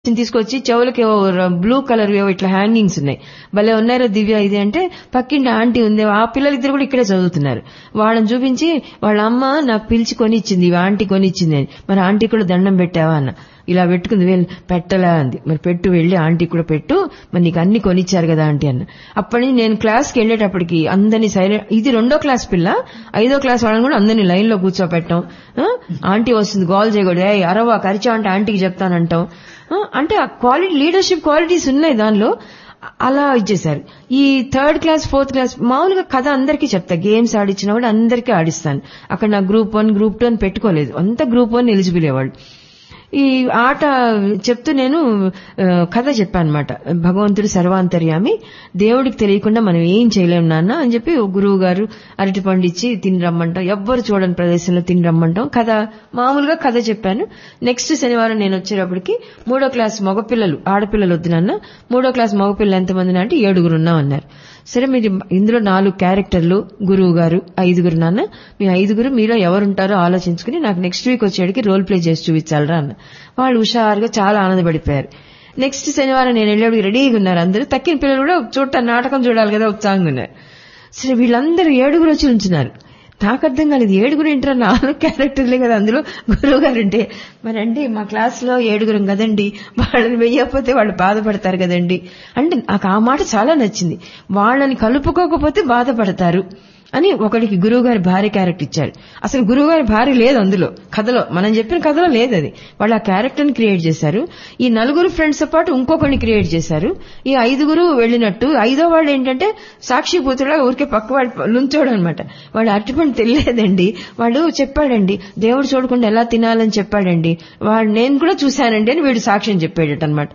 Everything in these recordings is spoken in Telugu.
తీసుకొచ్చి చెవులకి బ్లూ కలర్ ఏవో ఇట్లా హ్యాంగింగ్స్ ఉన్నాయి భలే ఉన్నారో దివ్య ఇది అంటే పక్కింటి ఆంటీ ఉంది ఆ పిల్లలిద్దరు కూడా ఇక్కడే చదువుతున్నారు వాళ్ళని చూపించి వాళ్ళ అమ్మ నాకు పిలిచి కొనిచ్చింది ఇవి ఆంటీ కొనిచ్చింది అని మరి ఆంటీ కూడా దండం పెట్టావా అన్న ఇలా పెట్టుకుంది వెళ్ళి పెట్టలా అంది మరి పెట్టు వెళ్ళి ఆంటీ కూడా పెట్టు మరి నీకు అన్ని కొనిచ్చారు కదా ఆంటీ అన్న అప్పటి నుంచి నేను క్లాస్కి వెళ్ళేటప్పటికి అందరినీ సైలెంట్ ఇది రెండో క్లాస్ పిల్ల ఐదో క్లాస్ వాళ్ళని కూడా అందరినీ లైన్ లో కూర్చోపెట్టడం ఆ? ఆంటీ వస్తుంది గోల్ చేయకూడదు "ఏయ్, అరవా కరిచా అంటే ఆంటీకి చెప్తానంటాం ఆ? అంటే ఆ క్వాలిటీ లీడర్షిప్ క్వాలిటీస్ ఉన్నాయి దానిలో అలా ఇచ్చేశారు ఈ థర్డ్ క్లాస్ ఫోర్త్ క్లాస్ మామూలుగా కథ అందరికీ చెప్తా గేమ్స్ ఆడిచ్చినా కూడా అందరికీ ఆడిస్తాను అక్కడ నా గ్రూప్ వన్ గ్రూప్ టూ అని పెట్టుకోలేదు అంతా గ్రూప్ వన్ ఎలిజిబుల్ వాళ్ళు ఈ ఆట చెప్తూ నేను ఆ, కథ చెప్పాను అనమాట భగవంతుడు సర్వాంతర్యామి దేవుడికి తెలియకుండా మనం ఏం చేయలేం నాన్న అని చెప్పి ఓ గురువు గారు అరటిపండు ఇచ్చి తిని రమ్మంటాం ఎవ్వరు చూడని ప్రదేశంలో తిని రమ్మంటాం కథ మామూలుగా కథ చెప్పాను నెక్స్ట్ శనివారం నేను వచ్చేటప్పటికి మూడో క్లాస్ మగపిల్లలు ఆడపిల్లలు వద్దు నాన్న మూడో క్లాస్ మగపిల్లలు ఎంతమంది అంటే ఏడుగురు ఉన్నాం అన్నారు సరే మీరు ఇందులో నాలుగు క్యారెక్టర్లు గురువు గారు ఐదుగురు నాన్న మీ ఐదుగురు మీలో ఎవరుంటారో ఆలోచించుకుని నాకు నెక్స్ట్ వీక్ వచ్చేటికి రోల్ ప్లే చేసి చూపించాలరా అన్న వాళ్ళు హుషారుగా చాలా ఆనందపడిపోయారు నెక్స్ట్ శనివారం నేను వెళ్ళేటికి రెడీగా ఉన్నారు అందరూ తక్కిన పిల్లలు కూడా చూడటానికి నాటకం చూడాలి కదా ఉత్సాహంగా ఉన్నారు సరే వీళ్ళందరూ ఏడుగురు వచ్చి ఉంచున్నారు నాకు అర్థం కాలేదు ఏడుగురు ఏంటారు నాలుగు క్యారెక్టర్లే కదా అందులో గురువు గారు అంటే మరి అండి మా క్లాస్ లో ఏడుగురం కదండి వాళ్ళని వెయ్యకపోతే వాళ్ళు బాధపడతారు కదండి అంటే నాకు ఆ మాట చాలా నచ్చింది వాళ్ళని కలుపుకోకపోతే బాధపడతారు అని ఒకడికి గురువు గారి భార్య క్యారెక్టర్ ఇచ్చారు అసలు గురువు గారి భార్య లేదు అందులో కథలో మనం చెప్పిన కథలో లేదు అది వాళ్ళు ఆ క్యారెక్టర్ ని క్రియేట్ చేశారు ఈ నలుగురు ఫ్రెండ్స్ తో పాటు ఇంకొకరిని క్రియేట్ చేశారు ఈ ఐదుగురు వెళ్ళినట్టు ఐదో వాళ్ళు ఏంటంటే సాక్షి పూతుడా ఊరికే పక్క వాడు లుంచోడు అనమాట వాడు అరటిపండు తెలియలేదండి వాడు చెప్పాడండి దేవుడు చూడకుండా ఎలా తినాలని చెప్పాడండి వాడు నేను కూడా చూశానండి అని వీడు సాక్ష్యం చెప్పాడట అనమాట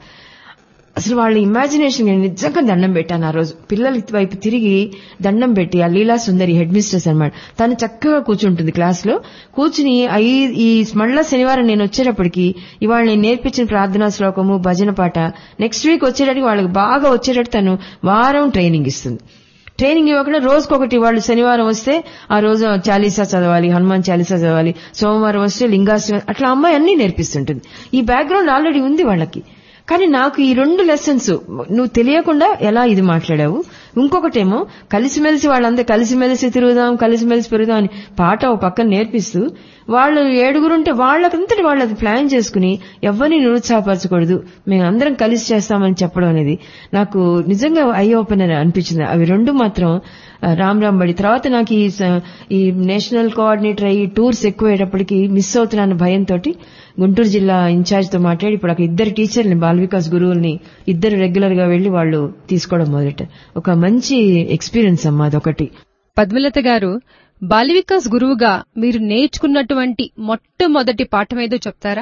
అసలు వాళ్ళ ఇమాజినేషన్ నేను నిజంగా దండం పెట్టాను ఆ రోజు పిల్లల వైపు తిరిగి దండం పెట్టి ఆ లీలా సుందరి హెడ్ మిస్ట్రెస్ అనమాట తను చక్కగా కూర్చుంటుంది క్లాస్ లో కూర్చుని ఐ- ఈ మళ్ళా శనివారం నేను వచ్చేటప్పటికి ఇవాళ నేను నేర్పించిన ప్రార్థనా శ్లోకము భజన పాట నెక్స్ట్ వీక్ వచ్చేటప్పటికి వాళ్ళకి బాగా వచ్చేటట్టు తను వారం ట్రైనింగ్ ఇస్తుంది ట్రైనింగ్ ఇవ్వకుండా రోజుకొకటి వాళ్ళు శనివారం వస్తే ఆ రోజు చాలీసా చదవాలి హనుమాన్ చాలీసా చదవాలి సోమవారం వస్తే లింగాశ్వ అట్లా అమ్మాయి అన్ని నేర్పిస్తుంటుంది ఈ బ్యాక్గ్రౌండ్ ఆల్రెడీ ఉంది వాళ్ళకి కానీ నాకు ఈ రెండు లెసన్స్ నువ్వు తెలియకుండా ఎలా ఇది మాట్లాడావు ఇంకొకటేమో కలిసిమెలిసి వాళ్ళందరూ కలిసిమెలిసి తిరుగుదాం కలిసిమెలిసి పెరుగుదాం అని పాట ఓ పక్కన నేర్పిస్తూ వాళ్ళు ఏడుగురుంటే వాళ్ళకంతటి వాళ్ళు అది ప్లాన్ చేసుకుని ఎవరిని నిరుత్సాహపరచకూడదు మేము అందరం కలిసి చేస్తామని చెప్పడం అనేది నాకు నిజంగా ఐ ఓపెనర్ అనిపించింది అవి రెండు మాత్రం ఆ, రామ్ రామ్ బడి తర్వాత నాకు ఈ స- ఈ నేషనల్ కోఆర్డినేటర్ అయ్యి టూర్స్ ఎక్కువయ్యేటప్పటికి మిస్ అవుతున్నాను భయంతో గుంటూరు జిల్లా ఇన్ఛార్జ్ తో మాట్లాడి ఇప్పుడు ఒక ఇద్దరు టీచర్ని బాల్ వికాస్ గురువుల్ని ఇద్దరు రెగ్యులర్ గా వెళ్లి వాళ్ళు తీసుకోవడం మొదలెట్టారు ఒక మంచి ఎక్స్పీరియన్స్ అమ్మా అదొకటి పద్మలత గారు బాలివికాస్ గురువుగా మీరు నేర్చుకున్నటువంటి మొట్టమొదటి పాఠం ఏదో చెప్తారా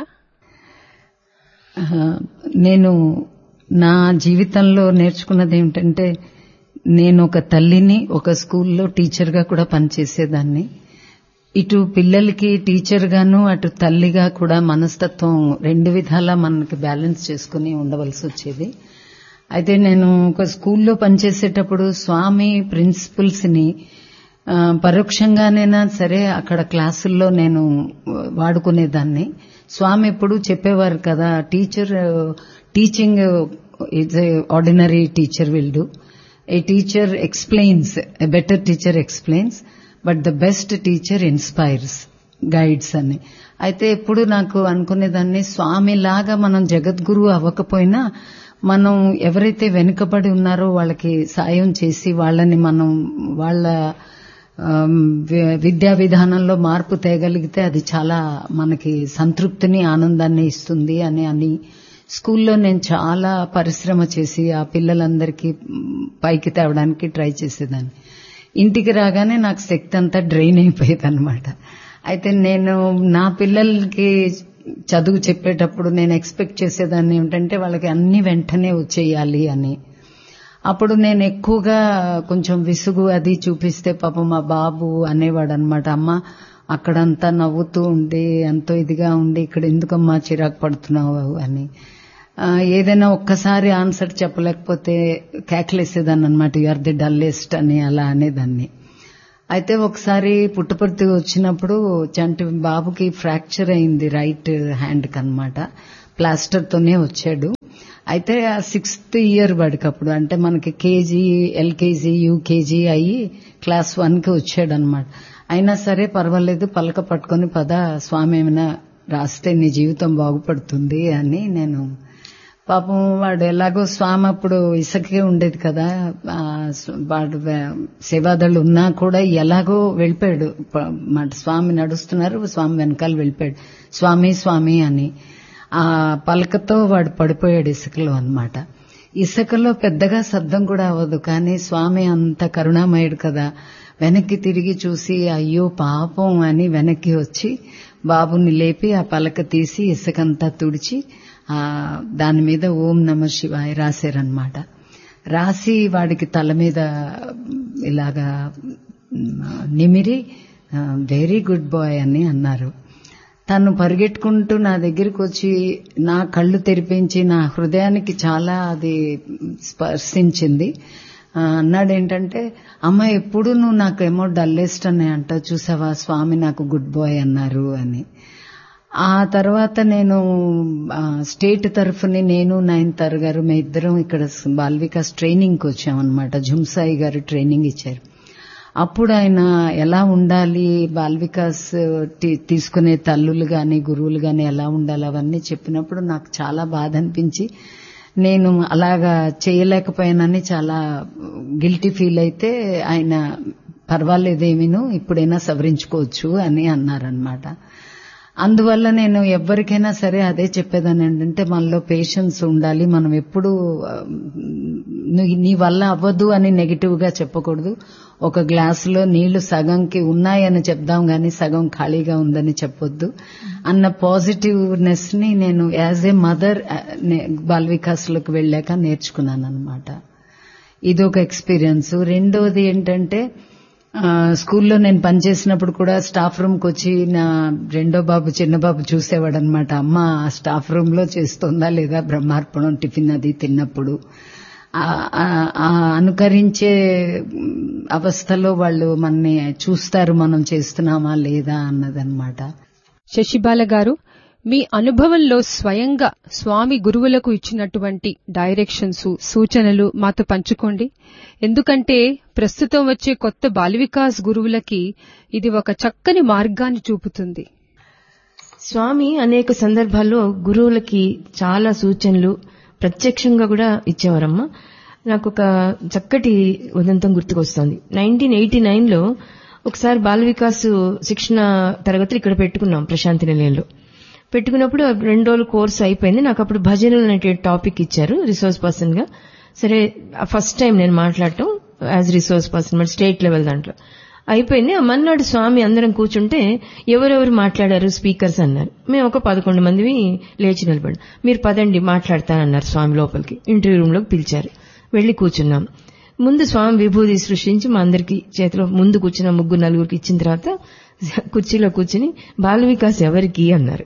ఆహా, నేను నా జీవితంలో నేర్చుకున్నది ఏమిటంటే నేను ఒక తల్లిని ఒక స్కూల్లో టీచర్గా కూడా పనిచేసేదాన్ని ఇటు పిల్లలకి టీచర్ గాను అటు తల్లిగా కూడా మనస్తత్వం రెండు విధాలా మనకి బ్యాలెన్స్ చేసుకుని ఉండవలసి వచ్చేది అయితే నేను ఒక స్కూల్లో పనిచేసేటప్పుడు స్వామి ప్రిన్సిపల్స్ ని ఆ, పరోక్షంగానైనా సరే అక్కడ క్లాసుల్లో నేను వాడుకునేదాన్ని స్వామి ఎప్పుడు చెప్పేవారు కదా teacher teaching is ordinary teacher will do a teacher explains a better teacher explains but the best teacher inspires guides అని అయితే ఎప్పుడు నాకు అనుకునేదాన్ని స్వామి లాగా మనం జగద్గురు అవ్వకపోయినా మనం ఎవరైతే వెనుకబడి ఉన్నారో వాళ్ళకి సాయం చేసి వాళ్ళని మనం వాళ్ళ ఆమ్, వి- విద్యా విధానంలో మార్పు తేగలిగితే అది చాలా మనకి సంతృప్తిని ఆనందాన్ని ఇస్తుంది అని అని స్కూల్లో నేను చాలా పరిశ్రమ చేసి ఆ పిల్లలందరికీ మ్, పైకి తేవడానికి ట్రై చేసేదాన్ని ఇంటికి రాగానే నాకు శక్తి అంతా డ్రైన్ అయిపోయేది అయితే నేను నా పిల్లలకి చదువు చెప్పేటప్పుడు నేను ఎక్స్పెక్ట్ చేసేదాన్ని ఏమిటంటే వాళ్ళకి అన్ని వెంటనే వచ్చేయాలి అని అప్పుడు నేను ఎక్కువగా కొంచెం విసుగు అది చూపిస్తే పాపం మా బాబు అనేవాడు అనమాట అమ్మ అక్కడంతా నవ్వుతూ ఉండి ఎంతో ఇదిగా ఉండి ఇక్కడ ఎందుకమ్మా చిరాకు పడుతున్నావు అని ఆ, ఏదైనా ఒక్కసారి ఆన్సర్ చెప్పలేకపోతే కేకలేసేదాన్ని అనమాట ఆర్ ది డల్లెస్ట్ అని అలా అనేదాన్ని అయితే ఒకసారి పుట్టుపర్తి వచ్చినప్పుడు చంటి బాబుకి ఫ్రాక్చర్ అయింది రైట్ హ్యాండ్ కనమాట ప్లాస్టర్ తోనే వచ్చాడు అయితే ఆ సిక్స్త్ ఇయర్ వాడికి అప్పుడు అంటే మనకి కేజీ ఎల్కేజీ యూకేజీ అయ్యి క్లాస్ వన్ కి వచ్చాడు అనమాట అయినా సరే పర్వాలేదు పలక పట్టుకొని పద స్వామి ఏమైనా రాస్తే నీ జీవితం బాగుపడుతుంది అని నేను పాపం వాడు ఎలాగో స్వామి అప్పుడు ఇసుకే ఉండేది కదా ఆ స్వ- వాడు వే- సేవాదళ్ళు ఉన్నా కూడా ఎలాగో వెళ్ళిపోయాడు ప- మాట స్వామి నడుస్తున్నారు స్వామి వెనకాల వెళ్ళిపోయాడు స్వామి స్వామి అని ఆ పలకతో వాడు పడిపోయాడు ఇసుకలో అన్నమాట ఇసుకలో పెద్దగా శబ్దం కూడా అవ్వదు కానీ స్వామి అంత కరుణామయుడు కదా వెనక్కి తిరిగి చూసి అయ్యో పాపం అని వెనక్కి వచ్చి బాబుని లేపి ఆ పలక తీసి ఇసుకంతా తుడిచి ఆ దాని మీద ఓం నమ శివాయ రాశారనమాట రాసి వాడికి తల మీద ఇలాగా మ్, నిమిరి వెరీ గుడ్ బాయ్ అని అన్నారు తను పరిగెట్టుకుంటూ నా దగ్గరికి వచ్చి నా కళ్ళు తెరిపించి నా హృదయానికి చాలా అది స్పర్శించింది ఆ, అన్నాడు ఏంటంటే అమ్మ ఎప్పుడు నువ్వు నాకేమో డల్లెస్ట్ అని అంట చూసావా స్వామి నాకు గుడ్ బాయ్ అన్నారు అని ఆ తర్వాత నేను ఆ, స్టేట్ తరఫుని నేను నయన్తార్ గారు మేము ఇద్దరం ఇక్కడ బాల్ వికాస్ ట్రైనింగ్కి వచ్చామన్నమాట జుమ్సాయి గారు ట్రైనింగ్ ఇచ్చారు అప్పుడు ఆయన ఎలా ఉండాలి బాల్ వికాస్ తి- తీసుకునే తల్లులు గాని గురువులు గాని ఎలా ఉండాలి అవన్నీ చెప్పినప్పుడు నాకు చాలా బాధ అనిపించి నేను అలాగా చేయలేకపోయానని చాలా గిల్టీ ఫీల్ అయితే ఆయన పర్వాలేదేమీను ఇప్పుడైనా సవరించుకోవచ్చు అని అన్నారనమాట అందువల్ల నేను ఎవరికైనా సరే అదే చెప్పేదాన్ని ఏంటంటే మనలో పేషెన్స్ ఉండాలి మనం ఎప్పుడు ఆ, నీ- నీ వల్ల అవ్వదు అని నెగిటివ్ గా చెప్పకూడదు ఒక గ్లాసులో నీళ్లు సగంకి ఉన్నాయని చెప్దాం గాని సగం ఖాళీగా ఉందని చెప్పొద్దు అన్న పాజిటివ్నెస్ ని నేను as a mother Bala Vikas లోకి వెళ్ళాక నేర్చుకున్నాను అనమాట ఇది ఒక ఎక్స్పీరియన్స్ రెండోది ఏంటంటే ఆ, స్కూల్లో నేను పనిచేసినప్పుడు కూడా స్టాఫ్ రూమ్ కి వచ్చి నా రెండో బాబు చిన్న బాబు చూసేవాడు అనమాట అమ్మ ఆ స్టాఫ్ రూమ్ లో చేస్తుందా లేదా బ్రహ్మార్పణం టిఫిన్ అది తిన్నప్పుడు ఆ- ఆ- ఆ అనుకరించే మ్, అవస్థలో వాళ్ళు మనని చూస్తారు మనం చేస్తున్నామా లేదా అన్నదన్నమాట శశిబాల గారు మీ అనుభవంలో స్వయంగా స్వామి గురువులకు ఇచ్చినటువంటి డైరెక్షన్స్ సూచనలు మాతో పంచుకోండి ఎందుకంటే ప్రస్తుతం వచ్చే కొత్త బాలవికాస్ గురువులకి ఇది ఒక చక్కని మార్గాన్ని చూపుతుంది స్వామి అనేక సందర్భాల్లో గురువులకి చాలా సూచనలు ప్రత్యక్షంగా కూడా ఇచ్చేవారమ్మా నాకు ఒక చక్కటి ఉదంతం గుర్తుకొస్తోంది నైన్టీన్ ఎయిటీ నైన్లో ఒకసారి బాల వికాస్ శిక్షణ తరగతులు ఇక్కడ పెట్టుకున్నాం ప్రశాంతి నిలయంలో పెట్టుకున్నప్పుడు రెండు రోజులు కోర్సు అయిపోయింది నాకు అప్పుడు భజనలు అనే టాపిక్ ఇచ్చారు రిసోర్స్ పర్సన్ గా సరే ఫస్ట్ టైం నేను మాట్లాడటం యాజ్ రిసోర్స్ పర్సన్ మరి స్టేట్ లెవెల్ దాంట్లో అయిపోయింది ఆ మన్నాడు స్వామి అందరం కూర్చుంటే ఎవరెవరు మాట్లాడారు స్పీకర్స్ అన్నారు మేము ఒక పదకొండు మందివి లేచి నిలబడి మీరు పదండి మాట్లాడతానన్నారు స్వామి లోపలికి ఇంటర్వ్యూ రూమ్ లోకి పిలిచారు వెళ్లి కూర్చున్నాం ముందు స్వామి విభూతి సృష్టించి మా అందరికి చేతిలో ముందు కూర్చున్న ముగ్గురు నలుగురికి ఇచ్చిన తర్వాత కుర్చీలో కూర్చుని బాల వికాస్ ఎవరికి అన్నారు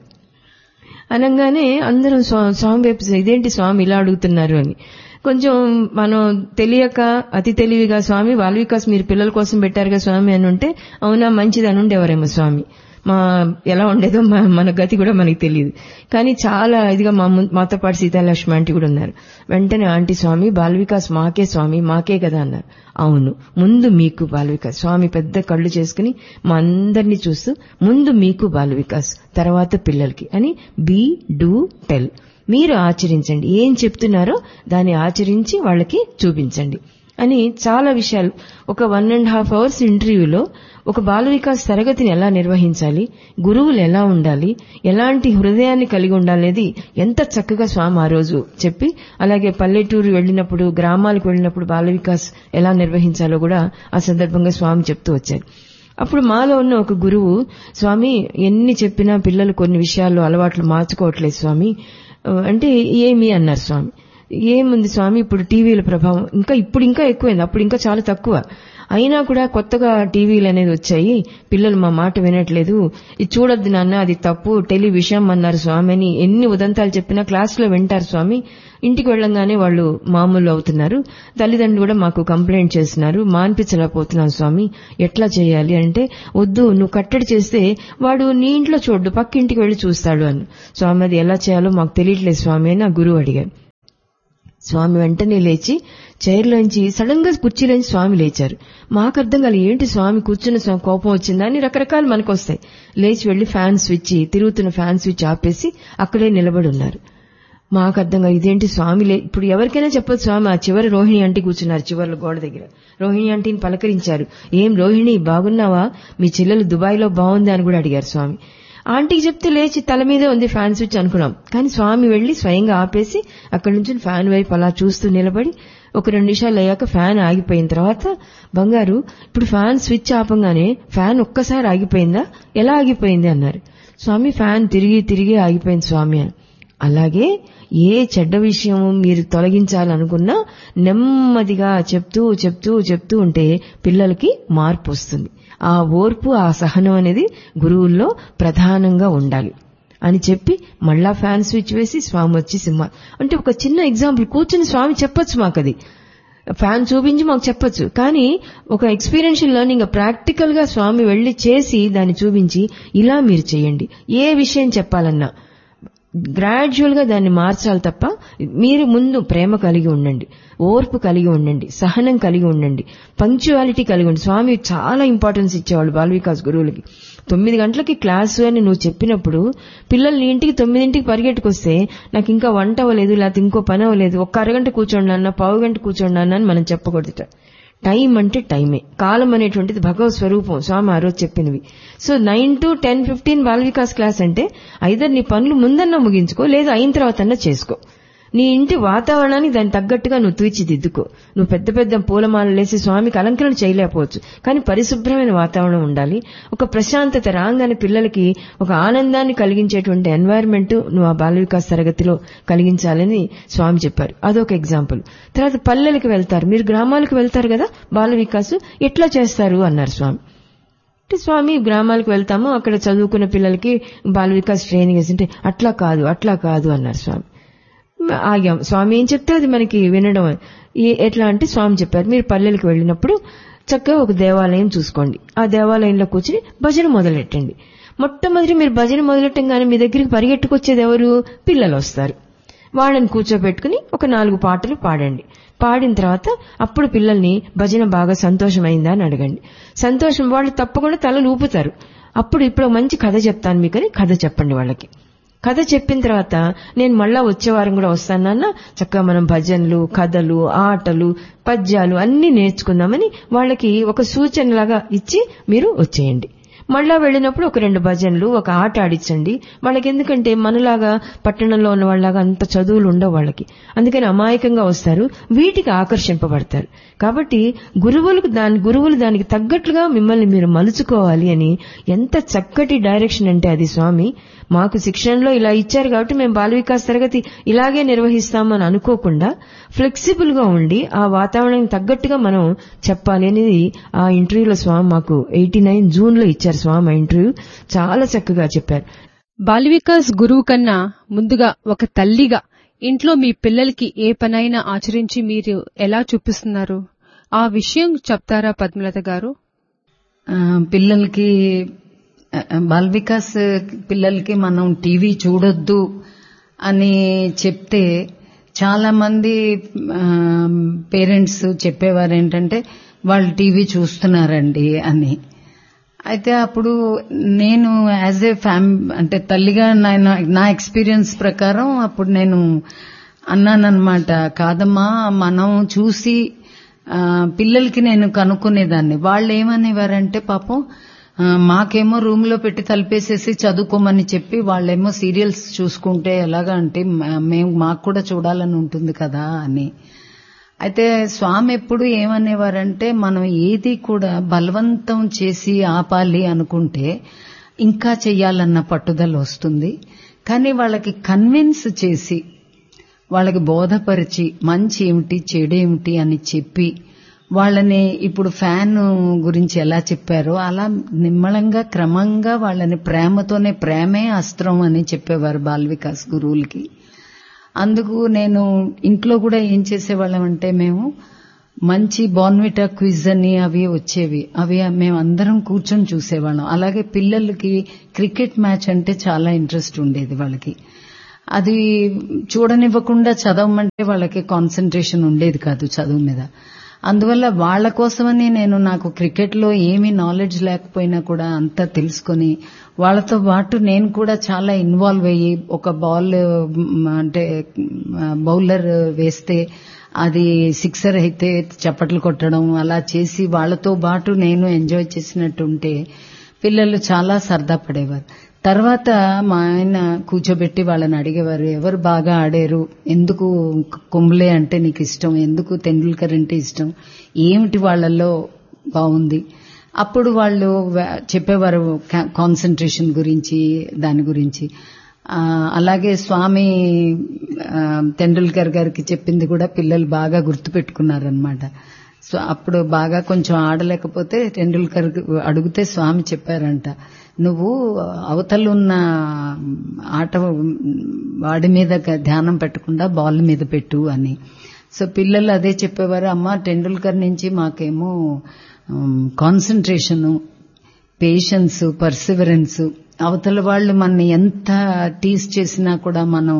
అనగానే అందరం స్వా- స్వామి వైపు ఇదేంటి స్వామి ఇలా అడుగుతున్నారు అని కొంచెం మనం తెలియక అతి తెలివిగా స్వామి బాల వికాస్ మీరు పిల్లల కోసం పెట్టారుగా స్వామి అని ఉంటే అవునా మంచిది అని ఉండేవారేమో స్వామి మా ఎలా ఉండేదో మా- మన గతి కూడా మనకి తెలియదు కానీ చాలా ఇదిగా మా ముం- మాతో పాటు సీతాలక్ష్మి ఆంటీ కూడా ఉన్నారు వెంటనే ఆంటీ స్వామి బాల వికాస్ మాకే స్వామి మాకే కదా అన్నారు అవును ముందు మీకు బాల వికాస్ స్వామి పెద్ద కళ్ళు చేసుకుని మా అందరినీ చూస్తూ ముందు మీకు బాల వికాస్ తర్వాత పిల్లలకి అని బీ డూ టెల్ మీరు ఆచరించండి ఏం చెప్తున్నారో దాన్ని ఆచరించి వాళ్ళకి చూపించండి అని చాలా విషయాలు ఒక వన్ అండ్ హాఫ్ అవర్స్ ఇంటర్వ్యూలో ఒక బాల వికాస్ తరగతిని ఎలా నిర్వహించాలి గురువులు ఎలా ఉండాలి ఎలాంటి హృదయాన్ని కలిగి ఉండాలనేది ఎంత చక్కగా స్వామి ఆ రోజు చెప్పి అలాగే పల్లెటూరు వెళ్ళినప్పుడు గ్రామాలకు వెళ్ళినప్పుడు బాల వికాస్ ఎలా నిర్వహించాలో కూడా ఆ సందర్భంగా స్వామి చెప్తూ వచ్చారు అప్పుడు మాలో ఉన్న ఒక గురువు స్వామి ఎన్ని చెప్పినా పిల్లలు కొన్ని విషయాల్లో అలవాట్లు మార్చుకోవట్లేదు స్వామి ఆ, అంటే ఏమి అన్నారు స్వామి ఏముంది స్వామి ఇప్పుడు టీవీల ప్రభావం ఇంకా ఇప్పుడు ఇంకా ఎక్కువైంది అప్పుడు ఇంకా చాలా తక్కువ అయినా కూడా కొత్తగా టీవీలు అనేది వచ్చాయి పిల్లలు మా మాట వినట్లేదు ఇది చూడొద్దు నాన్న అది తప్పు టెలివిషన్ అన్నారు స్వామి అని ఎన్ని ఉదంతాలు చెప్పినా క్లాసులో వింటారు స్వామి ఇంటికి వెళ్ళంగానే వాళ్ళు మామూలు అవుతున్నారు తల్లిదండ్రులు కూడా మాకు కంప్లైంట్ చేస్తున్నారు మాన్పించలేకపోతున్నాను స్వామి ఎట్లా చేయాలి అంటే వద్దు నువ్వు కట్టడి చేస్తే వాడు నీ ఇంట్లో చూడ్డు పక్కింటికి వెళ్లి చూస్తాడు అని స్వామి అది ఎలా చేయాలో మాకు తెలియట్లేదు స్వామి అని ఆ గురువు అడిగారు స్వామి వెంటనే లేచి చైర్లోంచి సడన్ గా కుర్చీలోంచి స్వామి లేచారు మాకు అర్థం కాదు ఏంటి స్వామి కూర్చున్న స్వామి కోపం వచ్చిందా అని రకరకాలు మనకు వస్తాయి లేచి వెళ్లి ఫ్యాన్ స్విచ్ తిరుగుతున్న ఫ్యాన్ స్విచ్ ఆపేసి అక్కడే నిలబడి ఉన్నారు మాకు అర్థం కాదు ఇదేంటి స్వామి లే ఇప్పుడు ఎవరికైనా చెప్పొచ్చు స్వామి ఆ చివరి రోహిణి ఆంటీ కూర్చున్నారు చివరిలో గోడ దగ్గర రోహిణి ఆంటీని పలకరించారు ఏం రోహిణి బాగున్నావా మీ చెల్లెలు దుబాయ్లో బాగుంది అని కూడా అడిగారు స్వామి ఆంటీకి చెప్తే లేచి తల మీదే ఉంది ఫ్యాన్ స్విచ్ అనుకున్నాం కానీ స్వామి వెళ్లి స్వయంగా ఆపేసి అక్కడి నుంచి ఫ్యాన్ వైపు అలా చూస్తూ నిలబడి ఒక రెండు నిమిషాలు అయ్యాక ఫ్యాన్ ఆగిపోయిన తర్వాత బంగారు ఇప్పుడు ఫ్యాన్ స్విచ్ ఆపంగానే ఫ్యాన్ ఒక్కసారి ఆగిపోయిందా ఎలా ఆగిపోయింది అన్నారు స్వామి ఫ్యాన్ తిరిగి తిరిగి ఆగిపోయింది స్వామి అని అలాగే ఏ చెడ్డ విషయం మీరు తొలగించాలనుకున్నా నెమ్మదిగా చెప్తూ చెప్తూ చెప్తూ ఉంటే పిల్లలకి మార్పు వస్తుంది ఆ ఓర్పు ఆ సహనం అనేది గురువుల్లో ప్రధానంగా ఉండాలి అని చెప్పి మళ్ళా ఫ్యాన్ స్విచ్ వేసి స్వామి వచ్చి సింహ అంటే ఒక చిన్న ఎగ్జాంపుల్ కూర్చుని స్వామి చెప్పొచ్చు మాకు అది ఫ్యాన్ చూపించి మాకు చెప్పొచ్చు కానీ ఒక ఎక్స్పీరియన్షియల్ లెర్నింగ్ ప్రాక్టికల్ గా స్వామి వెళ్లి చేసి దాన్ని చూపించి ఇలా మీరు చేయండి ఏ విషయం చెప్పాలన్నా గ్రాడ్యువల్ గా దాన్ని మార్చాలి తప్ప మీరు ముందు ప్రేమ కలిగి ఉండండి ఓర్పు కలిగి ఉండండి సహనం కలిగి ఉండండి పంక్చువాలిటీ కలిగి ఉండండి స్వామి చాలా ఇంపార్టెన్స్ ఇచ్చేవాళ్ళు బాల వికాస్ గురువులకి తొమ్మిది గంటలకి క్లాసు అని నువ్వు చెప్పినప్పుడు పిల్లల్ని ఇంటికి తొమ్మిదింటికి పరిగెట్టుకొస్తే నాకు ఇంకా వంట అవ్వలేదు లేకపోతే ఇంకో పని అవ్వలేదు ఒక్క అరగంట కూర్చోండి అన్న పావు గంట కూర్చోండి అన్న అని మనం చెప్పకూడదు టైం అంటే టైమే కాలం అనేటువంటిది భగవత్ స్వరూపం స్వామి ఆ రోజు చెప్పినవి so nine to ten fifteen Bala Vikas class అంటే ఐదర్ నీ పనులు ముందన్నా ముగించుకో లేదా అయిన తర్వాత చేసుకో నీ ఇంటి వాతావరణానికి దానికి తగ్గట్టుగా నువ్వు తీర్చిదిద్దుకో నువ్వు పెద్ద పెద్ద పూలమాలలు వేసి స్వామికి అలంకరణ చేయలేకపోవచ్చు కానీ పరిశుభ్రమైన వాతావరణం ఉండాలి ఒక ప్రశాంతత రాగానే పిల్లలకి ఒక ఆనందాన్ని కలిగించేటువంటి ఎన్వైరన్మెంట్ నువ్వు ఆ బాల వికాస్ తరగతిలో కలిగించాలని స్వామి చెప్పారు అదొక ఎగ్జాంపుల్ తర్వాత పల్లెలకు వెళ్తారు మీరు గ్రామాలకు వెళ్తారు కదా బాల వికాస్ ఎట్లా చేస్తారు అన్నారు స్వామి అంటే స్వామి గ్రామాలకు వెళ్తాము అక్కడ చదువుకున్న పిల్లలకి బాల వికాస్ ట్రైనింగ్ ఇస్తుంటే అట్లా కాదు అట్లా కాదు అన్నారు స్వామి ఆగాం స్వామి ఏం చెప్తే అది మనకి వినడం ఎట్లా అంటే స్వామి చెప్పారు మీరు పల్లెలకు వెళ్ళినప్పుడు చక్కగా ఒక దేవాలయం చూసుకోండి ఆ దేవాలయంలో కూర్చుని భజన మొదలెట్టండి మొట్టమొదటి మీరు భజన మొదలెట్టంగానే మీ దగ్గరికి పరిగెట్టుకొచ్చేది ఎవరు పిల్లలు వస్తారు వాళ్ళని కూర్చోబెట్టుకుని ఒక నాలుగు పాటలు పాడండి పాడిన తర్వాత అప్పుడు పిల్లల్ని భజన బాగా సంతోషమైందా అని అడగండి సంతోషం వాళ్ళు తప్పకుండా తలలు ఊపుతారు అప్పుడు ఇప్పుడు మంచి కథ చెప్తాను మీకని కథ చెప్పండి వాళ్ళకి కథ చెప్పిన తర్వాత నేను మళ్ళా వచ్చే వారం కూడా వస్తానన్న చక్కగా మనం భజనలు కథలు ఆటలు పద్యాలు అన్ని నేర్చుకుందామని వాళ్ళకి ఒక సూచనలాగా ఇచ్చి మీరు వచ్చేయండి మళ్ళా వెళ్ళినప్పుడు ఒక రెండు భజనలు ఒక ఆట ఆడించండి వాళ్ళకి ఎందుకంటే మనలాగా పట్టణంలో ఉన్న వాళ్ళలాగా అంత చదువులు ఉండవు వాళ్ళకి అందుకని అమాయకంగా వస్తారు వీటికి ఆకర్షింపబడతారు కాబట్టి గురువులకు దాని గురువులు దానికి తగ్గట్లుగా మిమ్మల్ని మీరు మలుచుకోవాలి అని ఎంత చక్కటి డైరెక్షన్ అంటే అది స్వామి మాకు శిక్షణలో ఇలా ఇచ్చారు కాబట్టి మేము బాల వికాస్ తరగతి ఇలాగే నిర్వహిస్తామని అనుకోకుండా ఫ్లెక్సిబుల్ గా ఉండి ఆ వాతావరణానికి తగ్గట్టుగా మనం చెప్పాలి అనేది ఆ ఇంటర్వ్యూలో స్వామి మాకు ఎయిటీ నైన్ జూన్ లో ఇచ్చారు స్వామి ఆ ఇంటర్వ్యూ చాలా చక్కగా చెప్పారు బాల వికాస్ గురువు కన్నా ముందుగా ఒక తల్లిగా ఇంట్లో మీ పిల్లలకి ఏ పనైనా ఆచరించి మీరు ఎలా చూపిస్తున్నారు ఆ విషయం చెప్తారా పద్మలత గారు ఆ, పిల్లలకి ఆ, బాల్ వికాస్ పిల్లలకి మనం టీవీ చూడొద్దు అని చెప్తే చాలా మంది పేరెంట్స్ చెప్పేవారు ఏంటంటే వాళ్ళు టీవీ చూస్తున్నారండి అని అయితే అప్పుడు నేను యాజ్ ఏ ఫ్యామ్ అంటే తల్లిగా నేను నా ఎక్స్పీరియన్స్ ప్రకారం అప్పుడు నేను అన్నానన్నమాట కాదమ్మా మనం చూసి ఆ, పిల్లలకి నేను కనుక్కునేదాన్ని వాళ్ళు ఏమనేవారంటే పాపం ఆ, మాకేమో రూమ్ లో పెట్టి తలిపేసేసి చదువుకోమని చెప్పి వాళ్ళేమో సీరియల్స్ చూసుకుంటే ఎలాగా అంటే మ- మేము మాకు కూడా చూడాలని ఉంటుంది కదా అని అయితే స్వామి ఎప్పుడు ఏమనేవారంటే మనం ఏది కూడా బలవంతం చేసి ఆపాలి అనుకుంటే ఇంకా చెయ్యాలన్న పట్టుదల వస్తుంది కానీ వాళ్ళకి కన్విన్స్ చేసి వాళ్ళకి బోధపరిచి మంచి ఏమిటి చెడేమిటి అని చెప్పి వాళ్ళని ఇప్పుడు ఫ్యాన్ గురించి ఎలా చెప్పారో అలా నిమ్మళంగా క్రమంగా వాళ్ళని ప్రేమతోనే ప్రేమే అస్త్రం అని చెప్పేవారు బాల్ వికాస్ గురువులకి అందుకు నేను ఇంట్లో కూడా ఏం చేసేవాళ్ళం అంటే మేము మంచి బాన్విటా క్విజ్ అని అవి వచ్చేవి అవి మేము అందరం కూర్చొని చూసేవాళ్ళం అలాగే పిల్లలకి క్రికెట్ మ్యాచ్ అంటే చాలా ఇంట్రెస్ట్ ఉండేది వాళ్ళకి అది చూడనివ్వకుండా చదవమంటే వాళ్ళకి కాన్సన్ట్రేషన్ ఉండేది కాదు చదువు మీద అందువల్ల వాళ్ళ కోసమని నేను నాకు క్రికెట్ లో ఏమీ నాలెడ్జ్ లేకపోయినా కూడా అంతా తెలుసుకొని వాళ్ళతో పాటు నేను కూడా చాలా ఇన్వాల్వ్ అయ్యి ఒక బాల్ మ్, అంటే బౌలర్ వేస్తే అది సిక్సర్ అయితే చప్పట్లు కొట్టడం అలా చేసి వాళ్ళతో పాటు నేను ఎంజాయ్ చేసినట్టుంటే పిల్లలు చాలా సరదా పడేవారు తర్వాత మా ఆయన కూర్చోబెట్టి వాళ్ళని అడిగేవారు ఎవరు బాగా ఆడారు ఎందుకు కుంబ్లే అంటే నీకు ఇష్టం ఎందుకు తెండూల్కర్ అంటే ఇష్టం ఏమిటి వాళ్ళల్లో బాగుంది అప్పుడు వాళ్ళు వా- చెప్పేవారు కాన్సన్ట్రేషన్ గురించి దాని గురించి ఆ, అలాగే స్వామి ఆ, తెండూల్కర్ గారికి చెప్పింది కూడా పిల్లలు బాగా గుర్తుపెట్టుకున్నారనమాట సో అప్పుడు బాగా కొంచెం ఆడలేకపోతే టెండూల్కర్ అడిగితే స్వామి చెప్పారంట నువ్వు అవతల ఉన్న ఆట వాడి మీద గ- ధ్యానం పెట్టకుండా బాల్ మీద పెట్టు అని సో పిల్లలు అదే చెప్పేవారు అమ్మ టెండూల్కర్ నుంచి మాకేమో కాన్సన్ట్రేషను పేషెన్స్ పర్సివరెన్స్ అవతల వాళ్ళు మన ఎంత టీస్ చేసినా కూడా మనం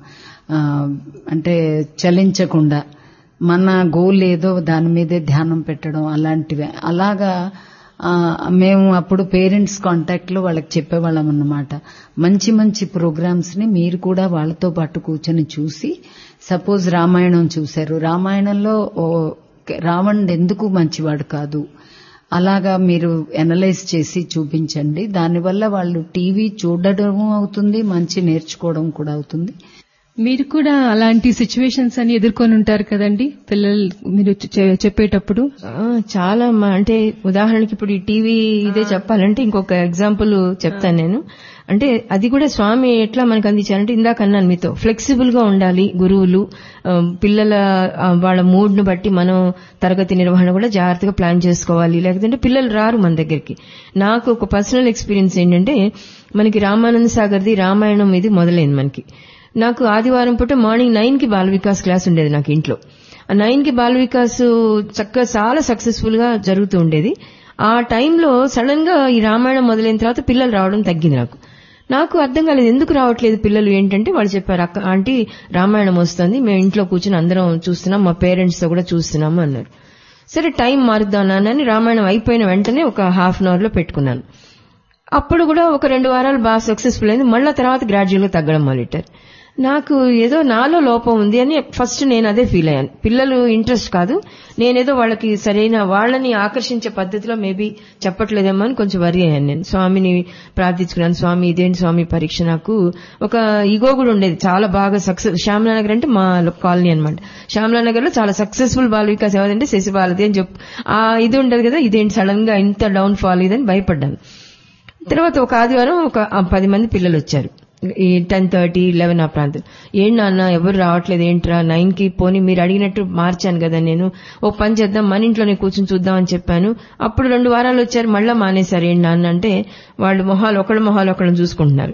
ఆ, అంటే చలించకుండా మన గోల్ ఏదో దాని మీదే ధ్యానం పెట్టడం అలాంటివి అలాగా ఆ, మేము అప్పుడు పేరెంట్స్ కాంటాక్ట్ లో వాళ్ళకి చెప్పేవాళ్ళం అన్నమాట మంచి మంచి ప్రోగ్రామ్స్ ని మీరు కూడా వాళ్ళతో పాటు కూర్చొని చూసి సపోజ్ రామాయణం చూశారు రామాయణంలో ఓ, రావణుడు ఎందుకు మంచివాడు కాదు అలాగా మీరు ఎనలైజ్ చేసి చూపించండి దానివల్ల వాళ్ళు టీవీ చూడడం అవుతుంది మంచి నేర్చుకోవడం కూడా అవుతుంది మీరు కూడా అలాంటి సిచ్యువేషన్స్ అని ఎదుర్కొని ఉంటారు కదండి పిల్లలు మీరు చె- చెప్పేటప్పుడు ఆ, చాలా అమ్మా అంటే ఉదాహరణకి ఇప్పుడు ఈ టీవీ ఇదే చెప్పాలంటే ఇంకొక ఎగ్జాంపుల్ చెప్తాను నేను అంటే అది కూడా స్వామి ఎట్లా మనకు అందించారంటే ఇందాక అన్నాను మీతో ఫ్లెక్సిబుల్ గా ఉండాలి గురువులు ఆ, పిల్లల ఆ, వాళ్ళ మూడ్ ను బట్టి మనం తరగతి నిర్వహణ కూడా జాగ్రత్తగా ప్లాన్ చేసుకోవాలి లేకపోతే పిల్లలు రారు మన దగ్గరికి నాకు ఒక పర్సనల్ ఎక్స్పీరియన్స్ ఏంటంటే మనకి రామానంద సాగర్ది రామాయణం ఇది మొదలైంది మనకి నాకు ఆదివారం పూట మార్నింగ్ నైన్ కి బాల వికాస్ క్లాస్ ఉండేది నాకు ఇంట్లో ఆ నైన్ కి బాల వికాస్ చక్కగా చాలా సక్సెస్ఫుల్ గా జరుగుతూ ఉండేది ఆ టైంలో సడన్ గా ఈ రామాయణం మొదలైన తర్వాత పిల్లలు రావడం తగ్గింది నాకు నాకు అర్థం కాలేదు ఎందుకు రావట్లేదు పిల్లలు ఏంటంటే వాళ్ళు చెప్పారు అక్క ఆంటీ రామాయణం వస్తుంది మేము ఇంట్లో కూర్చుని అందరం చూస్తున్నాం మా పేరెంట్స్ తో కూడా చూస్తున్నాము అన్నారు సరే టైం మారుద్దాం నాన్నని రామాయణం అయిపోయిన వెంటనే ఒక హాఫ్ అన్ అవర్ లో పెట్టుకున్నాను అప్పుడు కూడా ఒక రెండు వారాలు బాగా సక్సెస్ఫుల్ అయింది మళ్ళా తర్వాత గ్రాడ్యువల్ గా తగ్గడం మొదలెట్టారు నాకు ఏదో నాలో లోపం ఉంది అని ఫస్ట్ నేను అదే ఫీల్ అయ్యాను పిల్లలు ఇంట్రెస్ట్ కాదు నేనేదో వాళ్ళకి సరైన వాళ్ళని ఆకర్షించే పద్ధతిలో మేబీ చెప్పట్లేదేమో అని కొంచెం వరి అయ్యాను నేను స్వామిని ప్రార్థించుకున్నాను స్వామి ఇదేంటి స్వామి పరీక్ష నాకు ఒక ఈగో కూడా ఉండేది చాలా బాగా సక్సెస్ శ్యామలానగర్ అంటే మా కాలనీ అనమాట శ్యామలానగర్ లో చాలా సక్సెస్ఫుల్ బాల వికాస్ ఎవరంటే శశిబాలది అని చెప్పు ఆ ఇది ఉండదు కదా ఇదేంటి సడన్ గా ఇంత డౌన్ ఫాల్ ఇదని భయపడ్డాను తర్వాత ఒక ఆదివారం ఒక ఆ పది మంది పిల్లలు వచ్చారు ఈ టెన్ థర్టీ లెవెన్ ఆ ప్రాంతం ఏంటి నాన్న ఎవరు రావట్లేదు ఏంట్రా నైన్ కి పోని మీరు అడిగినట్టు మార్చాను కదా నేను ఓ పని చేద్దాం మన ఇంట్లోనే కూర్చొని చూద్దాం అని చెప్పాను అప్పుడు రెండు వారాలు వచ్చారు మళ్ళా మానేశారు ఏంటి నాన్న అంటే వాళ్ళు మొహాలు ఒకళ్ళ మొహాలు ఒకళ్ళని చూసుకుంటున్నారు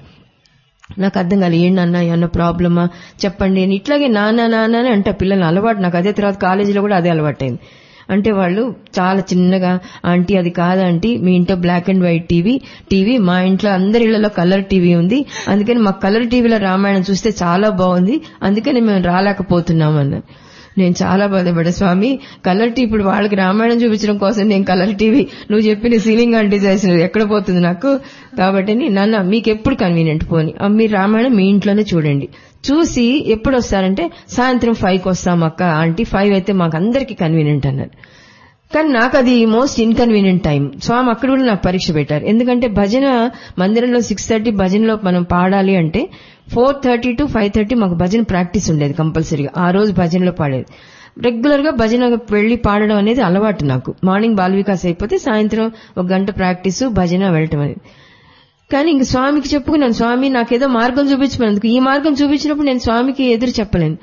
నాకు అర్థం కాలేదు ఏంటి నాన్న ఏమన్నా ప్రాబ్లమా చెప్పండి అని ఇట్లాగే నాన్న నాన్న అని అంటే పిల్లలు అలవాటు నాకు అదే తర్వాత కాలేజీలో కూడా అదే అలవాటైంది అంటే వాళ్ళు చాలా చిన్నగా ఆంటీ అది కాదంటీ మీ ఇంట్లో black and white TV TV మా ఇంట్లో అందరి ఇళ్లలో కలర్ టీవీ ఉంది అందుకని మా కలర్ టీవీలో రామాయణం చూస్తే చాలా బాగుంది అందుకని మేము రాలేకపోతున్నాం అన్నారు నేను చాలా బాధపడ్డా స్వామి కలర్ టీవీ ఇప్పుడు వాళ్ళకి రామాయణం చూపించడం కోసం నేను కలర్ టీవీ నువ్వు చెప్పిన సీలింగ్ అంటే చేసిన ఎక్కడ పోతుంది నాకు కాబట్టి నాన్న మీకు ఎప్పుడు కన్వీనియంట్ పోని ఆ, మీరు రామాయణం మీ ఇంట్లోనే చూడండి చూసి ఎప్పుడు వస్తారంటే సాయంత్రం ఫైవ్ కి వస్తాం అక్క ఆంటీ ఫైవ్ అయితే మాకు అందరికి కన్వీనియంట్ అన్నారు కానీ నాకు అది మోస్ట్ ఇన్కన్వీనియంట్ టైం స్వామి అక్కడ కూడా నాకు పరీక్ష పెట్టారు ఎందుకంటే భజన మందిరంలో సిక్స్ థర్టీ భజనలో మనం పాడాలి అంటే four thirty to five thirty మాకు భజన ప్రాక్టీస్ ఉండేది కంపల్సరీగా ఆ రోజు భజనలో పాడేది రెగ్యులర్ గా భజన వెళ్లి పాడడం అనేది అలవాటు నాకు మార్నింగ్ బాల వికాస్ అయిపోతే సాయంత్రం ఒక గంట ప్రాక్టీస్ భజన వెళ్ళటం అనేది కానీ ఇంక స్వామికి చెప్పుకున్నాను స్వామి నాకేదో మార్గం చూపించమన్నందుకు ఈ మార్గం చూపించినప్పుడు నేను స్వామికి ఎదురు చెప్పలేను